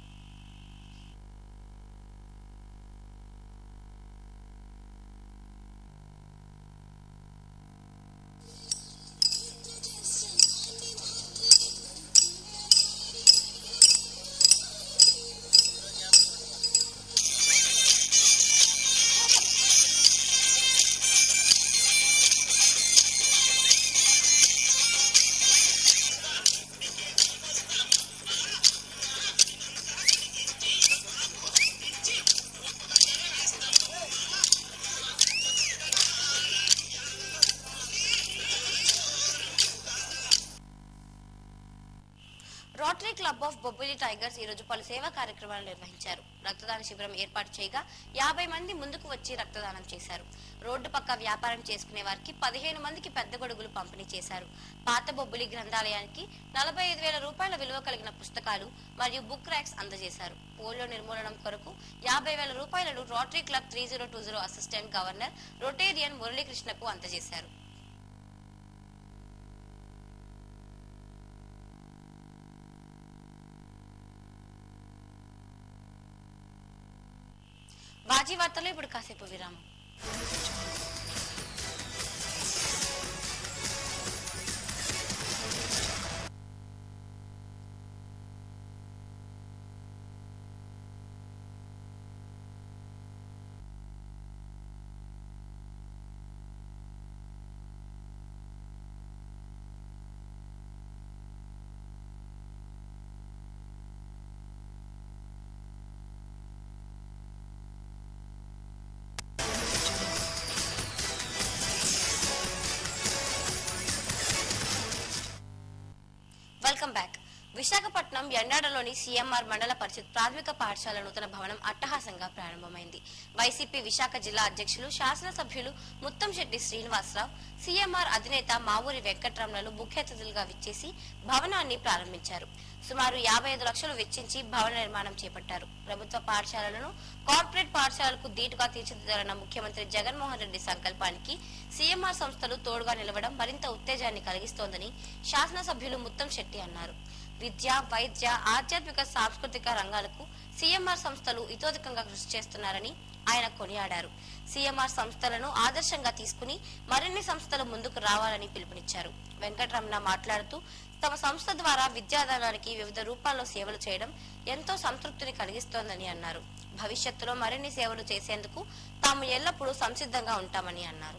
rotary club of Bobbili tigers ఈ రోజు పలు సేవా కార్యక్రమాలు నిర్వహించారు రక్తదాన శిబిరం ఏర్పాటు చేయగా యాభై మంది ముందుకు వచ్చి రక్తదానం చేశారు రోడ్డు పక్క వ్యాపారం చేసుకునే వారికి పదిహేను మందికి పెద్ద గొడుగులు పంపిణీ చేశారు పాత బొబ్బిలి గ్రంథాలయానికి నలభై ఐదు వేల రూపాయల విలువ కలిగిన పుస్తకాలు మరియు బుక్ ర్యాక్స్ అందజేశారు పోలియో నిర్మూలనం కొరకు యాభై వేల రూపాయలను rotary club three zero two zero assistant governor rotarian మురళీకృష్ణకు అందజేశారు బాజీ వార్తలో ఇప్పుడు కాసేపు విరామం వెల్కమ్ బ్యాక్ విశాఖపట్నం ఎండాడలోని సీఎంఆర్ మండల పరిషత్ ప్రాథమిక పాఠశాల నూతన భవనం అట్టహాసంగా ప్రారంభమైంది వైసీపీ విశాఖ జిల్లా అధ్యక్షులు శాసనసభ్యులు ముత్తంశెట్టి శ్రీనివాసరావు సీఎంఆర్ అధినేత మావూరి వెంకట్రమణలు ముఖ్య అతిథులుగా విచ్చేసి భవనాన్ని ప్రారంభించారు సుమారు యాభై ఐదు లక్షలు వెచ్చించి భవన నిర్మాణం చేపట్టారు ప్రభుత్వ పాఠశాలలను కార్పొరేట్ పాఠశాలలకు ధీటుగా తీర్చిదిద్దాలన్న ముఖ్యమంత్రి జగన్మోహన్ రెడ్డి సంకల్పానికి సీఎంఆర్ సంస్థలు తోడుగా నిలవడం మరింత ఉత్తేజాన్ని కలిగిస్తోందని శాసనసభ్యులు ముత్తం శెట్టి అన్నారు విద్య వైద్య ఆధ్యాత్మిక సాంస్కృతిక రంగాలకు సీఎంఆర్ సంస్థలు ఇతోధికంగా కృషి చేస్తున్నారని ఆయన కొనియాడారు సీఎంఆర్ సంస్థలను ఆదర్శంగా తీసుకుని మరిన్ని సంస్థలు ముందుకు రావాలని పిలుపునిచ్చారు వెంకటరమణ మాట్లాడుతూ తమ సంస్థ ద్వారా విద్యాదానానికి వివిధ రూపాల్లో సేవలు చేయడం ఎంతో సంతృప్తిని కలిగిస్తోందని అన్నారు భవిష్యత్తులో మరిన్ని సేవలు చేసేందుకు తాము ఎల్లప్పుడూ సంసిద్ధంగా ఉంటామని అన్నారు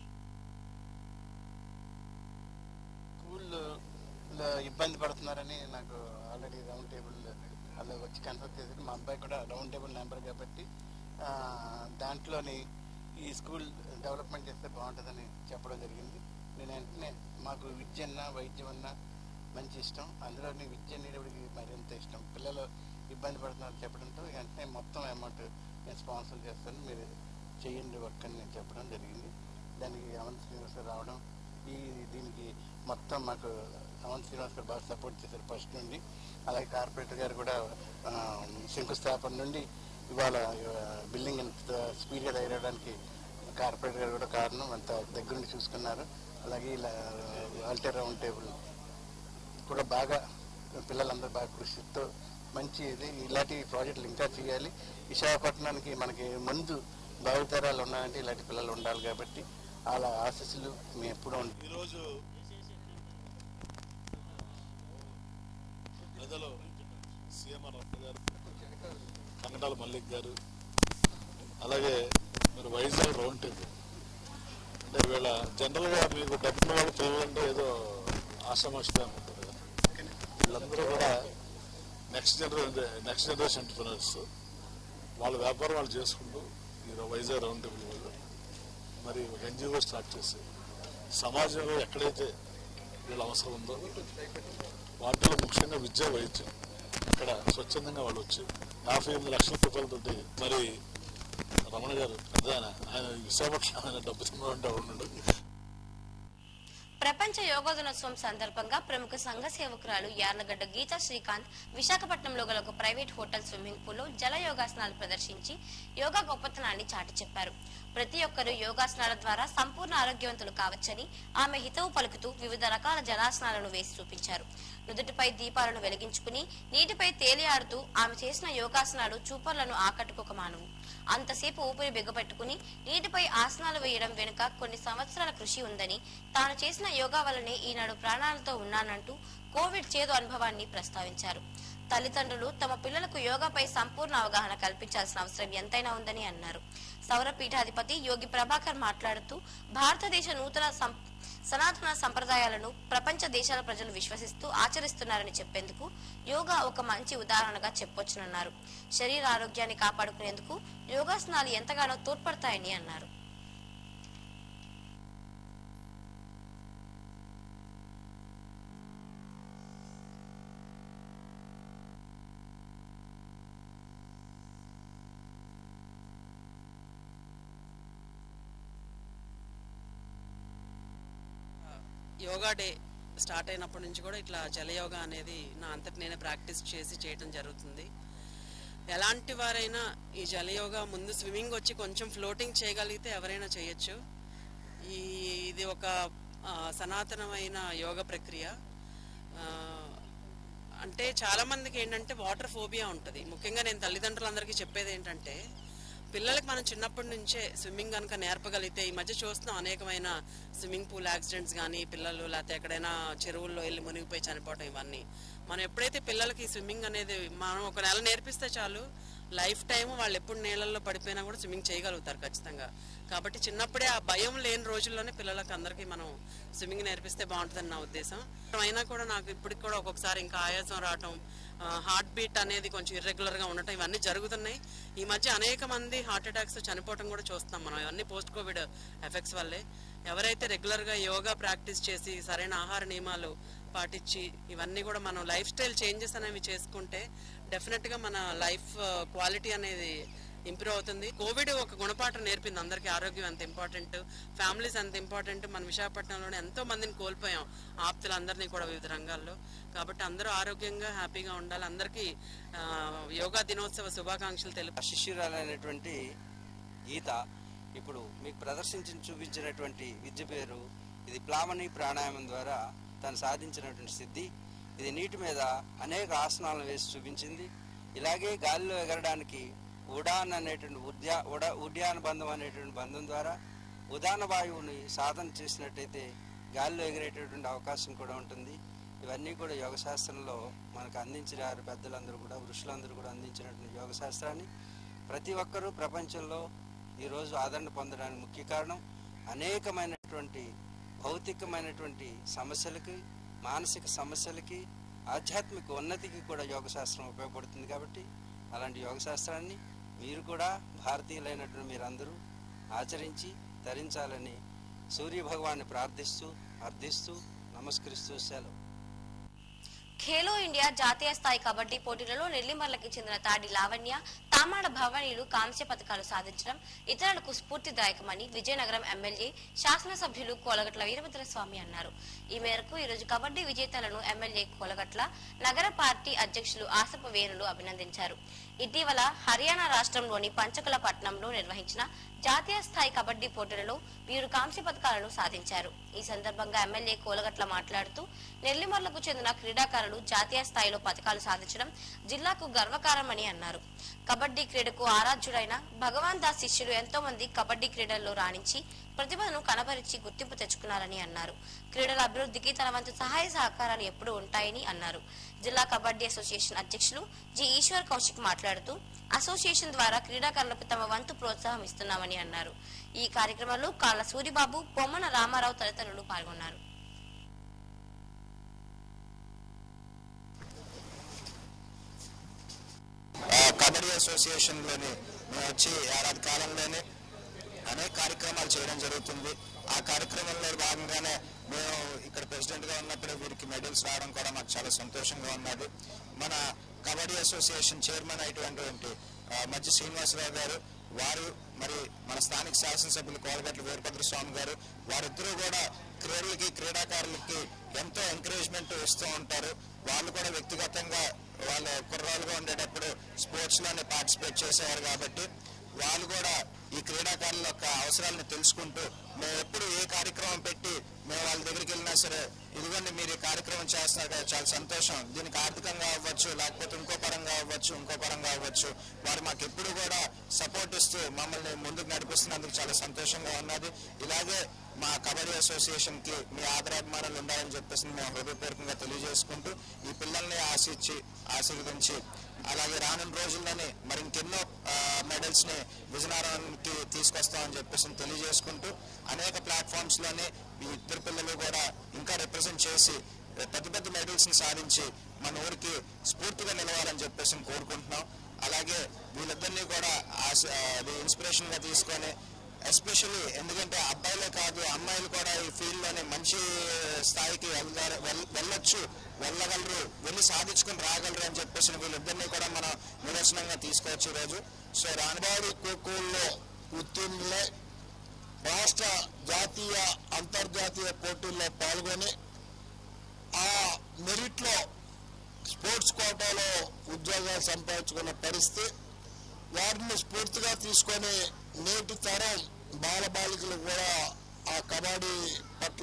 స్కూల్లో ఇబ్బంది పడుతున్నారని నాకు ఆల్రెడీ రౌండ్ టేబుల్ వాళ్ళు వచ్చి కన్సల్ట్ చేసి మా అబ్బాయి కూడా రౌండ్ టేబుల్ నెంబర్ కాబట్టి ఆ, దాంట్లోని ఈ స్కూల్ డెవలప్మెంట్ చేస్తే బాగుంటుందని చెప్పడం జరిగింది నేను వెంటనే మాకు విద్య అన్నా వైద్యం అన్నా మంచి ఇష్టం అందులోని విద్య అనేటప్పటికి మరింత ఇష్టం పిల్లలు ఇబ్బంది పడుతున్నారు చెప్పడంతో వెంటనే మొత్తం అమౌంట్ నేను స్పాన్సర్ చేస్తాను మీరు చేయండి వర్క్ అని నేను చెప్పడం జరిగింది దానికి అవంత్ శ్రీనివాస్ గారు రావడం ఈ దీనికి మొత్తం మాకు అవంత్ శ్రీనివాస్ గారు బాగా సపోర్ట్ చేశారు ఫస్ట్ నుండి అలాగే కార్పొరేటర్ గారు కూడా ఆ, శంకుస్థాపన నుండి ఇవాళ ఆ, బిల్డింగ్ ఇంత స్పీడ్గా తయారవడానికి కార్పొరేటర్ గారు కూడా కారణం అంత దగ్గర నుండి చూసుకున్నారు అలాగే ఇలా ఆల్టర్ రౌండ్ టేబుల్ కూడా బాగా పిల్లలందరూ బాగా కృషితో మంచి ఇది ఇలాంటి ప్రాజెక్టులు ఇంకా చేయాలి విశాఖపట్నానికి మనకి ముందు భావితరాలు ఉండాలంటే ఇలాంటి పిల్లలు ఉండాలి కాబట్టి అలా ఆశీస్సులు మేము ఎప్పుడూ ఉంటాం ఈరోజు ప్రజలు సీఎంఆర్ రత్న గారు కంగటాల మల్లిక్ గారు అలాగే మీరు వైజాగ్ రౌండ్ టేబుల్ అంటే వీళ్ళ జనరల్గా మీకు డబ్బున్న వాళ్ళు చేయాలంటే ఏదో ఆశ్రమాషిగా అనుకుంటారు కదా వీళ్ళందరూ కూడా next generation next generation entrepreneurs వాళ్ళ వ్యాపారం వాళ్ళు చేసుకుంటూ ఈ వైజాగ్ రౌండ్ టేబుల్ వాళ్ళు మరి ఒక ఎన్జిఓ స్టార్ట్ చేసి సమాజంలో ఎక్కడైతే వీళ్ళ అవసరం ఉందో వాటిలో ముఖ్యంగా విద్య వైద్యం ఇక్కడ స్వచ్ఛందంగా వాళ్ళు వచ్చి యాభై ఎనిమిది లక్షల రూపాయలతోటి మరి రమణ గారు పెద్ద ఆయన ఆయన విశాఖపట్నం ఆయన డబ్బు తిన్నటువంటి ఉన్నాడు ప్రపంచ యోగా దినోత్సవం సందర్భంగా ప్రముఖ సంఘ సేవకురాలు యార్లగడ్డ గీతా శ్రీకాంత్ విశాఖపట్నంలో గల ఒక ప్రైవేట్ హోటల్ స్విమ్మింగ్ పూల్ లో జల యోగాసనాలు ప్రదర్శించి యోగా గొప్పతనాన్ని చాటి చెప్పారు ప్రతి ఒక్కరూ యోగాసనాల ద్వారా సంపూర్ణ ఆరోగ్యవంతులు కావచ్చని ఆమె హితవు పలుకుతూ వివిధ రకాల జలాసనాలను వేసి చూపించారు నుదుటిపై దీపాలను వెలిగించుకుని నీటిపై తేలియాడుతూ ఆమె చేసిన యోగాసనాలు చూపర్లను ఆకట్టుకోక మానవు అంతసేపు ఊపిరి బిగపెట్టుకుని నీటిపై ఆసనాలు వేయడం వెనుక కొన్ని సంవత్సరాల కృషి ఉందని తాను చేసిన యోగా వల్లనే ఈనాడు ప్రాణాలతో ఉన్నానంటూ కోవిడ్ చేదు అనుభవాన్ని ప్రస్తావించారు తల్లిదండ్రులు తమ పిల్లలకు యోగాపై సంపూర్ణ అవగాహన కల్పించాల్సిన అవసరం ఎంతైనా ఉందని అన్నారు సౌర పీఠాధిపతి యోగి ప్రభాకర్ మాట్లాడుతూ భారతదేశ నూతన సం- సనాతన సంప్రదాయాలను ప్రపంచ దేశాల ప్రజలు విశ్వసిస్తూ ఆచరిస్తున్నారని చెప్పేందుకు యోగా ఒక మంచి ఉదాహరణగా చెప్పొచ్చునన్నారు శరీర ఆరోగ్యాన్ని కాపాడుకునేందుకు యోగాసనాలు ఎంతగానో తోడ్పడతాయని అన్నారు యోగా డే స్టార్ట్ అయినప్పటి నుంచి కూడా ఇట్లా జలయోగా అనేది నా అంతటి నేనే ప్రాక్టీస్ చేసి చేయటం జరుగుతుంది ఎలాంటి వారైనా ఈ జలయోగా ముందు స్విమ్మింగ్ వచ్చి కొంచెం ఫ్లోటింగ్ చేయగలిగితే ఎవరైనా చేయొచ్చు ఈ ఇది ఒక ఆ, సనాతనమైన యోగ ప్రక్రియ ఆ, అంటే చాలా మందికి ఏంటంటే వాటర్ ఫోబియా ఉంటుంది ముఖ్యంగా నేను తల్లిదండ్రులందరికీ చెప్పేది ఏంటంటే పిల్లలకి మనం చిన్నప్పటి నుంచే స్విమ్మింగ్ కనుక నేర్పగలిగితే ఈ మధ్య చూస్తున్నాం అనేకమైన స్విమ్మింగ్ పూల్ యాక్సిడెంట్స్ కానీ పిల్లలు లేకపోతే ఎక్కడైనా చెరువుల్లో వెళ్ళి మునిగిపోయి చనిపోవడం ఇవన్నీ మనం ఎప్పుడైతే పిల్లలకి స్విమ్మింగ్ అనేది మనం ఒక నెల నేర్పిస్తే చాలు లైఫ్ టైం వాళ్ళు ఎప్పుడు నీళ్ళల్లో పడిపోయినా కూడా స్విమ్మింగ్ చేయగలుగుతారు ఖచ్చితంగా కాబట్టి చిన్నప్పుడే ఆ భయం లేని రోజుల్లోనే పిల్లలకి అందరికీ మనం స్విమ్మింగ్ నేర్పిస్తే బాగుంటుందని నా ఉద్దేశం అయినా కూడా నాకు ఇప్పటికి కూడా ఒక్కొక్కసారి ఇంకా ఆయాసం రావటం హార్ట్ బీట్ అనేది కొంచెం ఇర్రెగ్యులర్ గా ఉండటం ఇవన్నీ జరుగుతున్నాయి ఈ మధ్య అనేక మంది హార్ట్ అటాక్స్ చనిపోవటం కూడా చూస్తున్నాం మనం ఇవన్నీ పోస్ట్ కోవిడ్ ఎఫెక్ట్స్ వల్లే ఎవరైతే రెగ్యులర్ గా యోగా ప్రాక్టీస్ చేసి సరైన ఆహార నియమాలు పాటించి ఇవన్నీ కూడా మనం లైఫ్ స్టైల్ చేంజెస్ అనేవి చేసుకుంటే డెఫినెట్ గా మన లైఫ్ క్వాలిటీ అనేది ఇంప్రూవ్ అవుతుంది కోవిడ్ ఒక గుణపాఠం నేర్పింది అందరికీ ఆరోగ్యం ఎంత ఇంపార్టెంట్ ఫ్యామిలీస్ ఎంత ఇంపార్టెంట్ మన విశాఖపట్నంలోనే ఎంతో మందిని కోల్పోయాం ఆప్తులందరినీ కూడా వివిధ రంగాల్లో కాబట్టి అందరూ ఆరోగ్యంగా హ్యాపీగా ఉండాలి అందరికీ ఆ, యోగా దినోత్సవ శుభాకాంక్షలు తెలుపు శిష్యురాలైనటువంటి గీత ఇప్పుడు మీకు ప్రదర్శించి చూపించినటువంటి విద్య పేరు ఇది ప్లావని ప్రాణాయామం ద్వారా తను సాధించినటువంటి సిద్ధి ఇది నీటి మీద అనేక ఆసనాలను వేసి చూపించింది ఇలాగే గాలిలో ఎగరడానికి ఉడాన్ అనేటువంటి ఉద్యా ఉడా ఉడ్యాన బంధం అనేటువంటి బంధం ద్వారా ఉదాన వాయువుని సాధన చేసినట్టయితే గాలిలో ఎగిరేటటువంటి అవకాశం కూడా ఉంటుంది ఇవన్నీ కూడా యోగ శాస్త్రంలో మనకు అందించారు పెద్దలందరూ కూడా ఋషులందరూ కూడా అందించినటువంటి యోగ శాస్త్రాన్ని ప్రతి ఒక్కరూ ప్రపంచంలో ఈరోజు ఆదరణ పొందడానికి ముఖ్య కారణం అనేకమైనటువంటి భౌతికమైనటువంటి సమస్యలకి మానసిక సమస్యలకి ఆధ్యాత్మిక ఉన్నతికి కూడా యోగ శాస్త్రం ఉపయోగపడుతుంది కాబట్టి అలాంటి యోగ శాస్త్రాన్ని మీరు కూడా భారతీయులైనటువంటి మీరందరూ ఆచరించి ధరించాలని సూర్య భగవాన్ని ప్రార్థిస్తూ అర్థిస్తూ నమస్కరిస్తూ సెలవు ఖేలో ఇండియా జాతీయ స్థాయి కబడ్డీ పోటీలలో నెల్లిమర్లకి చెందిన తాడి లావణ్య తామాడ భవానీలు కాంస్య పథకాలు సాధించడం ఇతరులకు స్ఫూర్తిదాయకమని విజయనగరం ఎమ్మెల్యే శాసనసభ్యులు కోలగట్ల వీరభద్ర స్వామి అన్నారు ఈ మేరకు ఈరోజు కబడ్డీ విజేతలను ఎమ్మెల్యే కోలగట్ల నగర పార్టీ అధ్యక్షులు ఆసప వేణులు అభినందించారు ఇటీవల హర్యానా రాష్ట్రంలోని పంచకుల పట్టణంలో నిర్వహించిన జాతీయ స్థాయి కబడ్డీ పోటీలలో వీరు కాంస్య పథకాలను సాధించారు ఈ సందర్భంగా ఎమ్మెల్యే కోలగట్ల మాట్లాడుతూ నెల్లిమర్లకు చెందిన క్రీడాకారులు జాతీయ స్థాయిలో పథకాలు సాధించడం జిల్లాకు గర్వకారమని అన్నారు కబడ్డీ క్రీడకు ఆరాధ్యుడైన భగవాన్ దాస్ శిష్యులు ఎంతో మంది కబడ్డీ క్రీడల్లో రాణించి ప్రతిభను కనబరిచి గుర్తింపు తెచ్చుకున్నారని అన్నారు క్రీడల అభివృద్ధికి తన వంతు సహాయ సహకారాలు ఎప్పుడూ ఉంటాయని అన్నారు జిల్లా కబడ్డీ అసోసియేషన్ అధ్యక్షులు జి ఈశ్వర్ కౌశిక్ మాట్లాడుతూ అసోసియేషన్ ద్వారా క్రీడాకారులకు తమ వంతు ప్రోత్సాహం ఇస్తున్నామని అన్నారు ఈ కార్యక్రమంలో కాళ్ళ సూరిబాబు పొమ్మన రామారావు తదితరులు పాల్గొన్నారు ఆ, కబడ్డీ అసోసియేషన్లోని మేము వచ్చి ఏడాది కాలంలోనే అనేక కార్యక్రమాలు చేయడం జరుగుతుంది ఆ కార్యక్రమంలో భాగంగానే మేము ఇక్కడ ప్రెసిడెంట్గా ఉన్నప్పుడు వీరికి మెడల్స్ రావడం కూడా మాకు చాలా సంతోషంగా ఉన్నది మన కబడ్డీ అసోసియేషన్ చైర్మన్ అయినటువంటి ఆ, మధ్య శ్రీనివాసరావు గారు వారు మరి మన స్థానిక శాసనసభ్యులు కోలగట్ల వీరభద్ర స్వామి గారు వారిద్దరూ కూడా క్రీడలకి క్రీడాకారులకి ఎంతో ఎంకరేజ్మెంట్ ఇస్తూ ఉంటారు వాళ్ళు కూడా వ్యక్తిగతంగా వాళ్ళు కుర్రాలుగా ఉండేటప్పుడు స్పోర్ట్స్ లోనే పార్టిసిపేట్ చేసేవారు కాబట్టి వాళ్ళు కూడా ఈ క్రీడాకారుల యొక్క అవసరాలను తెలుసుకుంటూ మేము ఎప్పుడు ఏ కార్యక్రమం పెట్టి మేము వాళ్ళ దగ్గరికి వెళ్ళినా సరే ఇదిగోండి మీరు ఈ కార్యక్రమం చేస్తున్నారు కదా చాలా సంతోషం దీనికి ఆర్థికంగా అవ్వచ్చు లేకపోతే ఇంకో పరంగా అవ్వచ్చు ఇంకో పరంగా అవ్వచ్చు వారు మాకు ఎప్పుడు కూడా సపోర్ట్ ఇస్తూ మమ్మల్ని ముందుకు నడిపిస్తున్నందుకు చాలా సంతోషంగా ఉన్నది ఇలాగే మా కబడ్డీ అసోసియేషన్ కి మీ ఆదరాభిమానాలు ఉండాలని చెప్పేసి మేము హృదయపూర్వకంగా తెలియజేసుకుంటూ ఈ పిల్లల్ని ఆశించి ఆశీర్వదించి అలాగే రానున్న రోజుల్లోనే మరి ఇంకెన్నో మెడల్స్ ని విజయనగరానికి తీసుకొస్తామని చెప్పేసి తెలియజేసుకుంటూ అనేక ప్లాట్ఫామ్స్ లోనే ఈ ఇద్దరు పిల్లలు కూడా ఇంకా రిప్రజెంట్ చేసి పెద్ద పెద్ద మెడల్స్ ని సాధించి మన ఊరికి స్ఫూర్తిగా నిలవాలని చెప్పేసి కోరుకుంటున్నాం అలాగే వీళ్ళిద్దరినీ కూడా ఆశ- అది ఇన్స్పిరేషన్ గా తీసుకొని ఎస్పెషల్లీ ఎందుకంటే అబ్బాయిలే కాదు అమ్మాయిలు కూడా ఈ ఫీల్డ్ లోనే మంచి స్థాయికి వెళ్తారు వెల్- వెళ్ళొచ్చు వెళ్ళగలరు వెళ్ళి సాధించుకొని రాగలరు అని చెప్పేసి వీళ్ళిద్దరినీ కూడా మనం నిదర్శనంగా తీసుకోవచ్చు ఈరోజు సో రానుబాడు ఖోఖోలో ఉత్తీర్ణులై రాష్ట్ర జాతీయ అంతర్జాతీయ పోటీల్లో పాల్గొని ఆ మెరిట్లో స్పోర్ట్స్ కోటాలో ఉద్యోగాలు సంపాదించుకున్న పరిస్థితి వారిని స్ఫూర్తిగా తీసుకొని నేటి తరం బాలబాలికలు కూడా ఆ కబడ్డీ పట్ల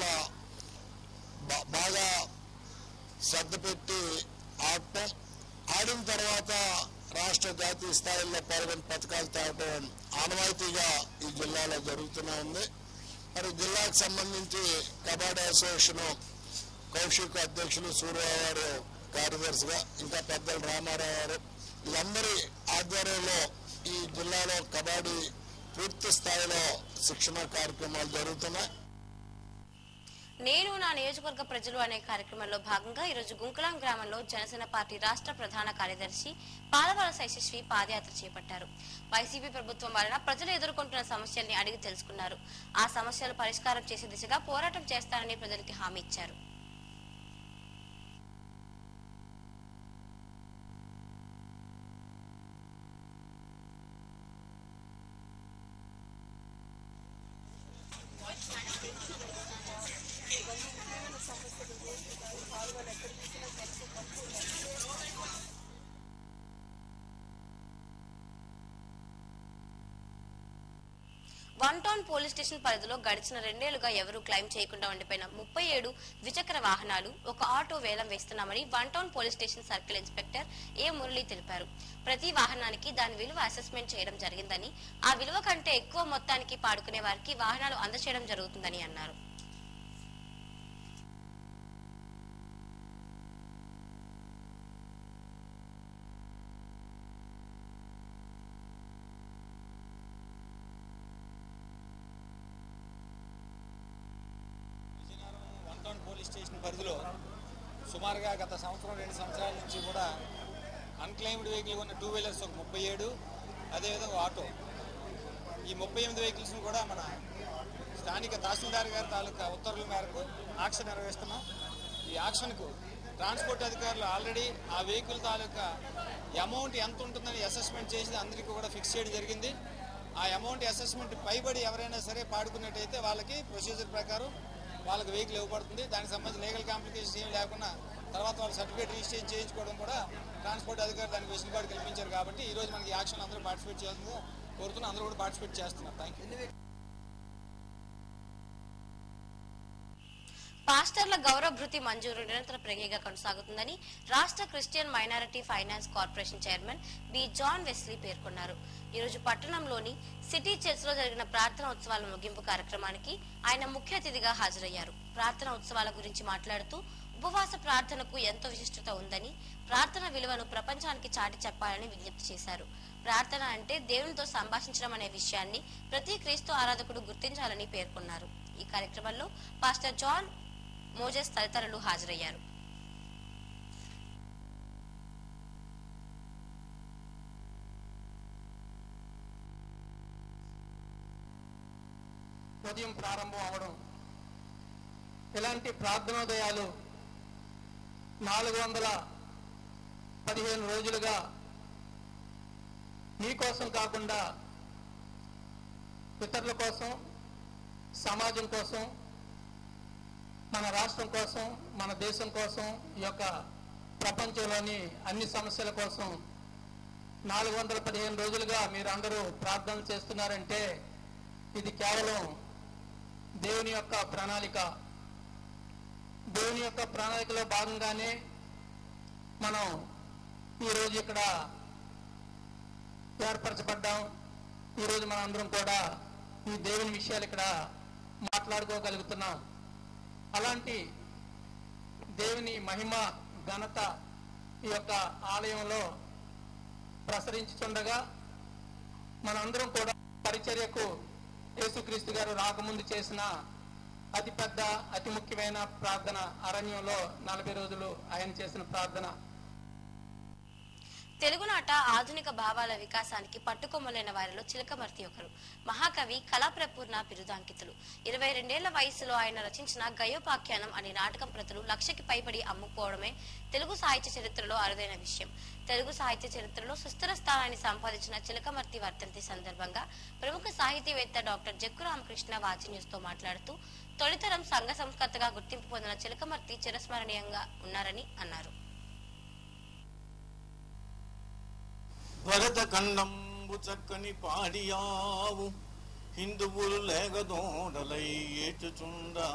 బా- బాగా శ్రద్ధ పెట్టి ఆడటం ఆడిన తర్వాత రాష్ట్ర జాతీయ స్థాయిలో పాల్గొని పథకాలు తేవడం ఆనవాయితీగా ఈ జిల్లాలో జరుగుతూనే ఉంది మరి జిల్లాకు సంబంధించి కబడ్డీ అసోసియేషన్ కౌశిక్ అధ్యక్షులు సూర్యరావు గారు కార్యదర్శిగా ఇంకా పెద్దలు రామారావు గారు వీళ్ళందరి ఆధ్వర్యంలో ఈ జిల్లాలో కబడ్డీ పూర్తి స్థాయిలో శిక్షణ కార్యక్రమాలు జరుగుతున్నాయి నేను నా నియోజకవర్గ ప్రజలు అనే కార్యక్రమంలో భాగంగా ఈరోజు గుంకులాం గ్రామంలో జనసేన పార్టీ రాష్ట్ర ప్రధాన కార్యదర్శి పాలవలస యశస్వి పాదయాత్ర చేపట్టారు వైసీపీ ప్రభుత్వం వలన ప్రజలు ఎదుర్కొంటున్న సమస్యల్ని అడిగి తెలుసుకున్నారు ఆ సమస్యలు పరిష్కారం చేసే దిశగా పోరాటం చేస్తానని ప్రజలకి హామీ ఇచ్చారు వన్ టౌన్ పోలీస్ స్టేషన్ పరిధిలో గడిచిన రెండేళ్లుగా ఎవరూ క్లైమ్ చేయకుండా ఉండిపోయిన ముప్పై ఏడు ద్విచక్ర వాహనాలు ఒక ఆటో వేలం వేస్తున్నామని one town police station circle inspector A Murali తెలిపారు ప్రతి వాహనానికి దాని విలువ అసెస్మెంట్ చేయడం జరిగిందని ఆ విలువ కంటే ఎక్కువ మొత్తానికి పాడుకునే వారికి వాహనాలు అందచేయడం జరుగుతుందని అన్నారు వన్ టౌన్ పోలీస్ స్టేషన్ పరిధిలో సుమారుగా గత సంవత్సరం రెండు సంవత్సరాల నుంచి కూడా అన్క్లెయిమ్డ్ వెహికల్ ఉన్న టూ వీలర్స్ ఒక ముప్పై ఏడు అదేవిధంగా ఆటో ఈ ముప్పై ఎనిమిది వెహికల్స్ని కూడా మన స్థానిక తహసీల్దార్ గారి తాలూకా ఉత్తర్వుల మేరకు ఆక్షన్ నిర్వహిస్తున్నాం ఈ ఆక్షన్కు ట్రాన్స్పోర్ట్ అధికారులు ఆల్రెడీ ఆ వెహికల్ తాలూకా అమౌంట్ ఎంత ఉంటుందని అసెస్మెంట్ చేసి అందరికీ కూడా ఫిక్స్ చేయడం జరిగింది ఆ అమౌంట్ అసెస్మెంట్ పైబడి ఎవరైనా సరే పాడుకున్నట్టయితే వాళ్ళకి ప్రొసీజర్ ప్రకారం వాళ్ళకి వెహికల్ ఇవ్వబడుతుంది దానికి సంబంధించి లీగల్ కాంప్లికేషన్స్ ఏం లేకుండా తర్వాత వాళ్ళు సర్టిఫికేట్ రిజిస్ట్రేషన్ చేయించుకోవడం కూడా ట్రాన్స్పోర్ట్ అధికారులు దానికి వెసులుబాటు కల్పించారు కాబట్టి ఈ రోజు మనకి యాక్షన్ అందరూ పార్టిసిపేట్ చేస్తుంది కోరుతున్నా అందరూ కూడా పార్టిసిపేట్ చేస్తున్నారు థ్యాంక్ యూ పాస్టర్ల గౌరవ భృతి మంజూరు నిరంతర ప్రక్రియగా కొనసాగుతుందని రాష్ట్ర Christian minority finance corporation chairman B John Wesley పేర్కొన్నారు ఈ రోజు పట్టణంలోని సిటీ చర్చ్ లో జరిగిన ప్రార్థన ఉత్సవాల ముగింపు కార్యక్రమానికి ఆయన ముఖ్య అతిథిగా హాజరయ్యారు ప్రార్థన ఉత్సవాల గురించి మాట్లాడుతూ ఉపవాస ప్రార్థనకు ఎంతో విశిష్టత ఉందని ప్రార్థన విలువను ప్రపంచానికి చాటి చెప్పాలని విజ్ఞప్తి చేశారు ప్రార్థన అంటే దేవునితో సంభాషించడం అనే విషయాన్ని ప్రతి క్రీస్తు ఆరాధకుడు గుర్తించాలని పేర్కొన్నారు ఈ కార్యక్రమంలో పాస్టర్ జాన్ మోజెస్ తదితరులు హాజరయ్యారు ఉదయం ప్రారంభం అవడం ఇలాంటి ప్రార్థనోదయాలు నాలుగు వందల పదిహేను రోజులుగా మీకోసం కాకుండా ఇతరుల కోసం సమాజం కోసం మన రాష్ట్రం కోసం మన దేశం కోసం ఈ యొక్క ప్రపంచంలోని అన్ని సమస్యల కోసం నాలుగు వందల పదిహేను రోజులుగా మీరు అందరూ ప్రార్థన చేస్తున్నారంటే ఇది కేవలం దేవుని యొక్క ప్రణాళిక దేవుని యొక్క ప్రణాళికలో భాగంగానే మనం ఈరోజు ఇక్కడ ఏర్పరచబడ్డాం ఈరోజు మన అందరం కూడా ఈ దేవుని విషయాలు ఇక్కడ మాట్లాడుకోగలుగుతున్నాం అలాంటి దేవుని మహిమ ఘనత ఈ యొక్క ఆలయంలో ప్రసరించుతుండగా మనందరం కూడా పరిచర్యకు యేసుక్రీస్తు గారు రాకముందు చేసిన అతి పెద్ద అతి ముఖ్యమైన ప్రార్థన అరణ్యంలో నలభై రోజులు ఆయన చేసిన ప్రార్థన తెలుగునాట ఆధునిక భావాల వికాసానికి పట్టుకొమ్మలైన వారిలో చిలకమర్తి ఒకరు మహాకవి కళాప్రపూర్ణ బిరుదాంకితులు ఇరవై రెండేళ్ల వయసులో ఆయన రచించిన గయోపాఖ్యానం అనే నాటకం ప్రతులు లక్షకి పైబడి అమ్ముకోవడమే తెలుగు సాహిత్య చరిత్రలో అరుదైన విషయం తెలుగు సాహిత్య చరిత్రలో సుస్థిర స్థానాన్ని సంపాదించిన చిలకమర్తి వర్ధంతి సందర్భంగా ప్రముఖ సాహితీవేత్త డాక్టర్ జక్కు రామకృష్ణ వాచి న్యూస్ తో మాట్లాడుతూ తొలితరం సంఘ సంస్కర్తగా గుర్తింపు పొందిన చిలకమర్తి చిరస్మరణీయంగా ఉన్నారని అన్నారు భరతఖండంబు చక్కని పాడియావు హిందువులు లేగదోడలై ఏచుచుండా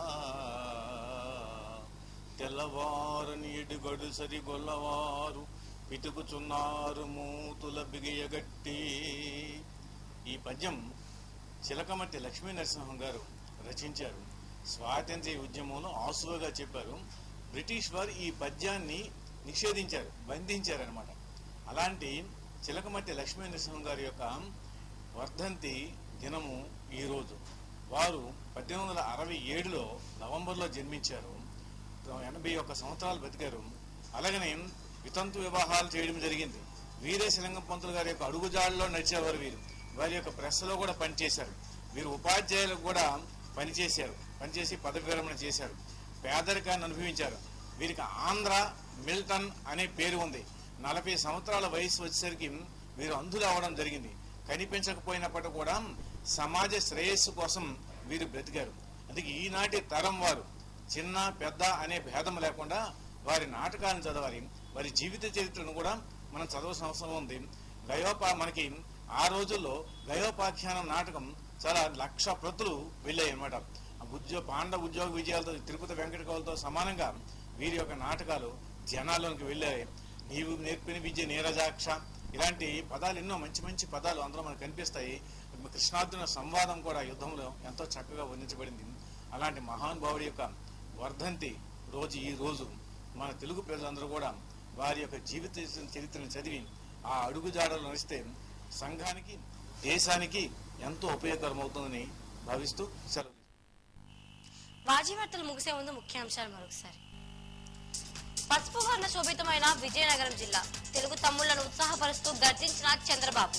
తెల్లవారని ఎడుగడు సరి గొల్లవారు పితుకుచున్నారు మూతుల బిగియగట్టి ఈ పద్యం చిలకమట్టి లక్ష్మీ నరసింహం గారు రచించారు స్వాతంత్ర్య ఉద్యమంలో ఆసువుగా చెప్పారు బ్రిటిష్ వారు ఈ పద్యాన్ని నిషేధించారు బంధించారనమాట అలాంటి చిలకమట్టి లక్ష్మీ నరసింహం గారి యొక్క వర్ధంతి దినము ఈరోజు వారు పద్దెనిమిది వందల అరవై ఏడులో నవంబర్లో జన్మించారు ఎనభై ఒక్క సంవత్సరాలు బతికారు అలాగనే వితంతు వివాహాలు చేయడం జరిగింది వీరేశలింగం పంతులు గారి యొక్క అడుగుజాడలో నడిచేవారు వీరు వారి యొక్క ప్రెస్లో కూడా పనిచేశారు వీరు ఉపాధ్యాయులకు కూడా పనిచేశారు పనిచేసి పదవి విరమణ చేశారు పేదరికాన్ని అనుభవించారు వీరికి ఆంధ్ర మిల్టన్ అనే పేరు ఉంది నలభై సంవత్సరాల వయసు వచ్చేసరికి వీరు అంధులు అవడం జరిగింది కనిపించకపోయినప్పటికీ కూడా సమాజ శ్రేయస్సు కోసం వీరు బ్రతికారు అందుకే ఈనాటి తరం వారు చిన్న పెద్ద అనే భేదం లేకుండా వారి నాటకాలను చదవాలి వారి జీవిత చరిత్రను కూడా మనం చదవాల్సిన అవసరం ఉంది గయోపా మనకి ఆ రోజుల్లో గయోపాఖ్యానం నాటకం చాలా లక్ష ప్రతులు వెళ్ళాయి అనమాట ఉద్యోగ పాండవ ఉద్యోగ విజయాలతో తిరుపతి వెంకట కవులతో సమానంగా వీరి యొక్క నాటకాలు జనాల్లోకి వెళ్ళాయి నీవు నేర్పిన విద్య నీరజాక్ష ఇలాంటి పదాలు ఎన్నో మంచి మంచి పదాలు అందులో మనకు కనిపిస్తాయి కృష్ణార్జున సంవాదం కూడా యుద్ధంలో ఎంతో చక్కగా వర్ణించబడింది అలాంటి మహానుభావుడి యొక్క వర్ధంతి రోజు ఈ రోజు మన తెలుగు ప్రజలందరూ కూడా వారి యొక్క జీవిత చరిత్రను చదివి ఆ అడుగుజాడలు నడిస్తే సంఘానికి దేశానికి ఎంతో ఉపయోగకరమవుతుందని భావిస్తూ సెలవు వాజీ వార్తలు ముగిసే ముందు ముఖ్యాంశాలు మరొకసారి పసుపు వర్ణ శోభితమైన విజయనగరం జిల్లా తెలుగు తమ్ముళ్లను ఉత్సాహపరుస్తూ గర్జించిన చంద్రబాబు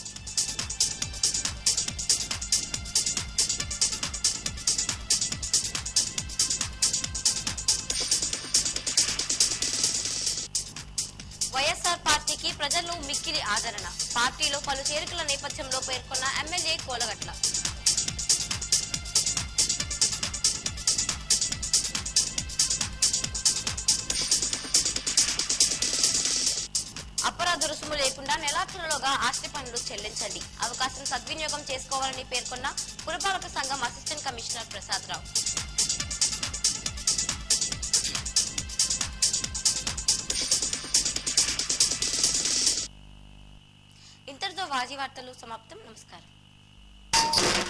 వైఎస్ఆర్ పార్టీకి ప్రజల్లో మిక్కిలి ఆదరణ పార్టీలో పలు చేరికల నేపథ్యంలో పేర్కొన్న ఎమ్మెల్యే కోలగట్ల అపరాధ రుసుము లేకుండా నెలాఖరులోగా ఆస్తి పన్నులు చెల్లించండి అవకాశం సద్వినియోగం చేసుకోవాలని పేర్కొన్న పురపాలక సంఘం అసిస్టెంట్ కమిషనర్ ప్రసాద్ రావు ఇంతటితో వాజీ వార్తలు సమాప్తం నమస్కారం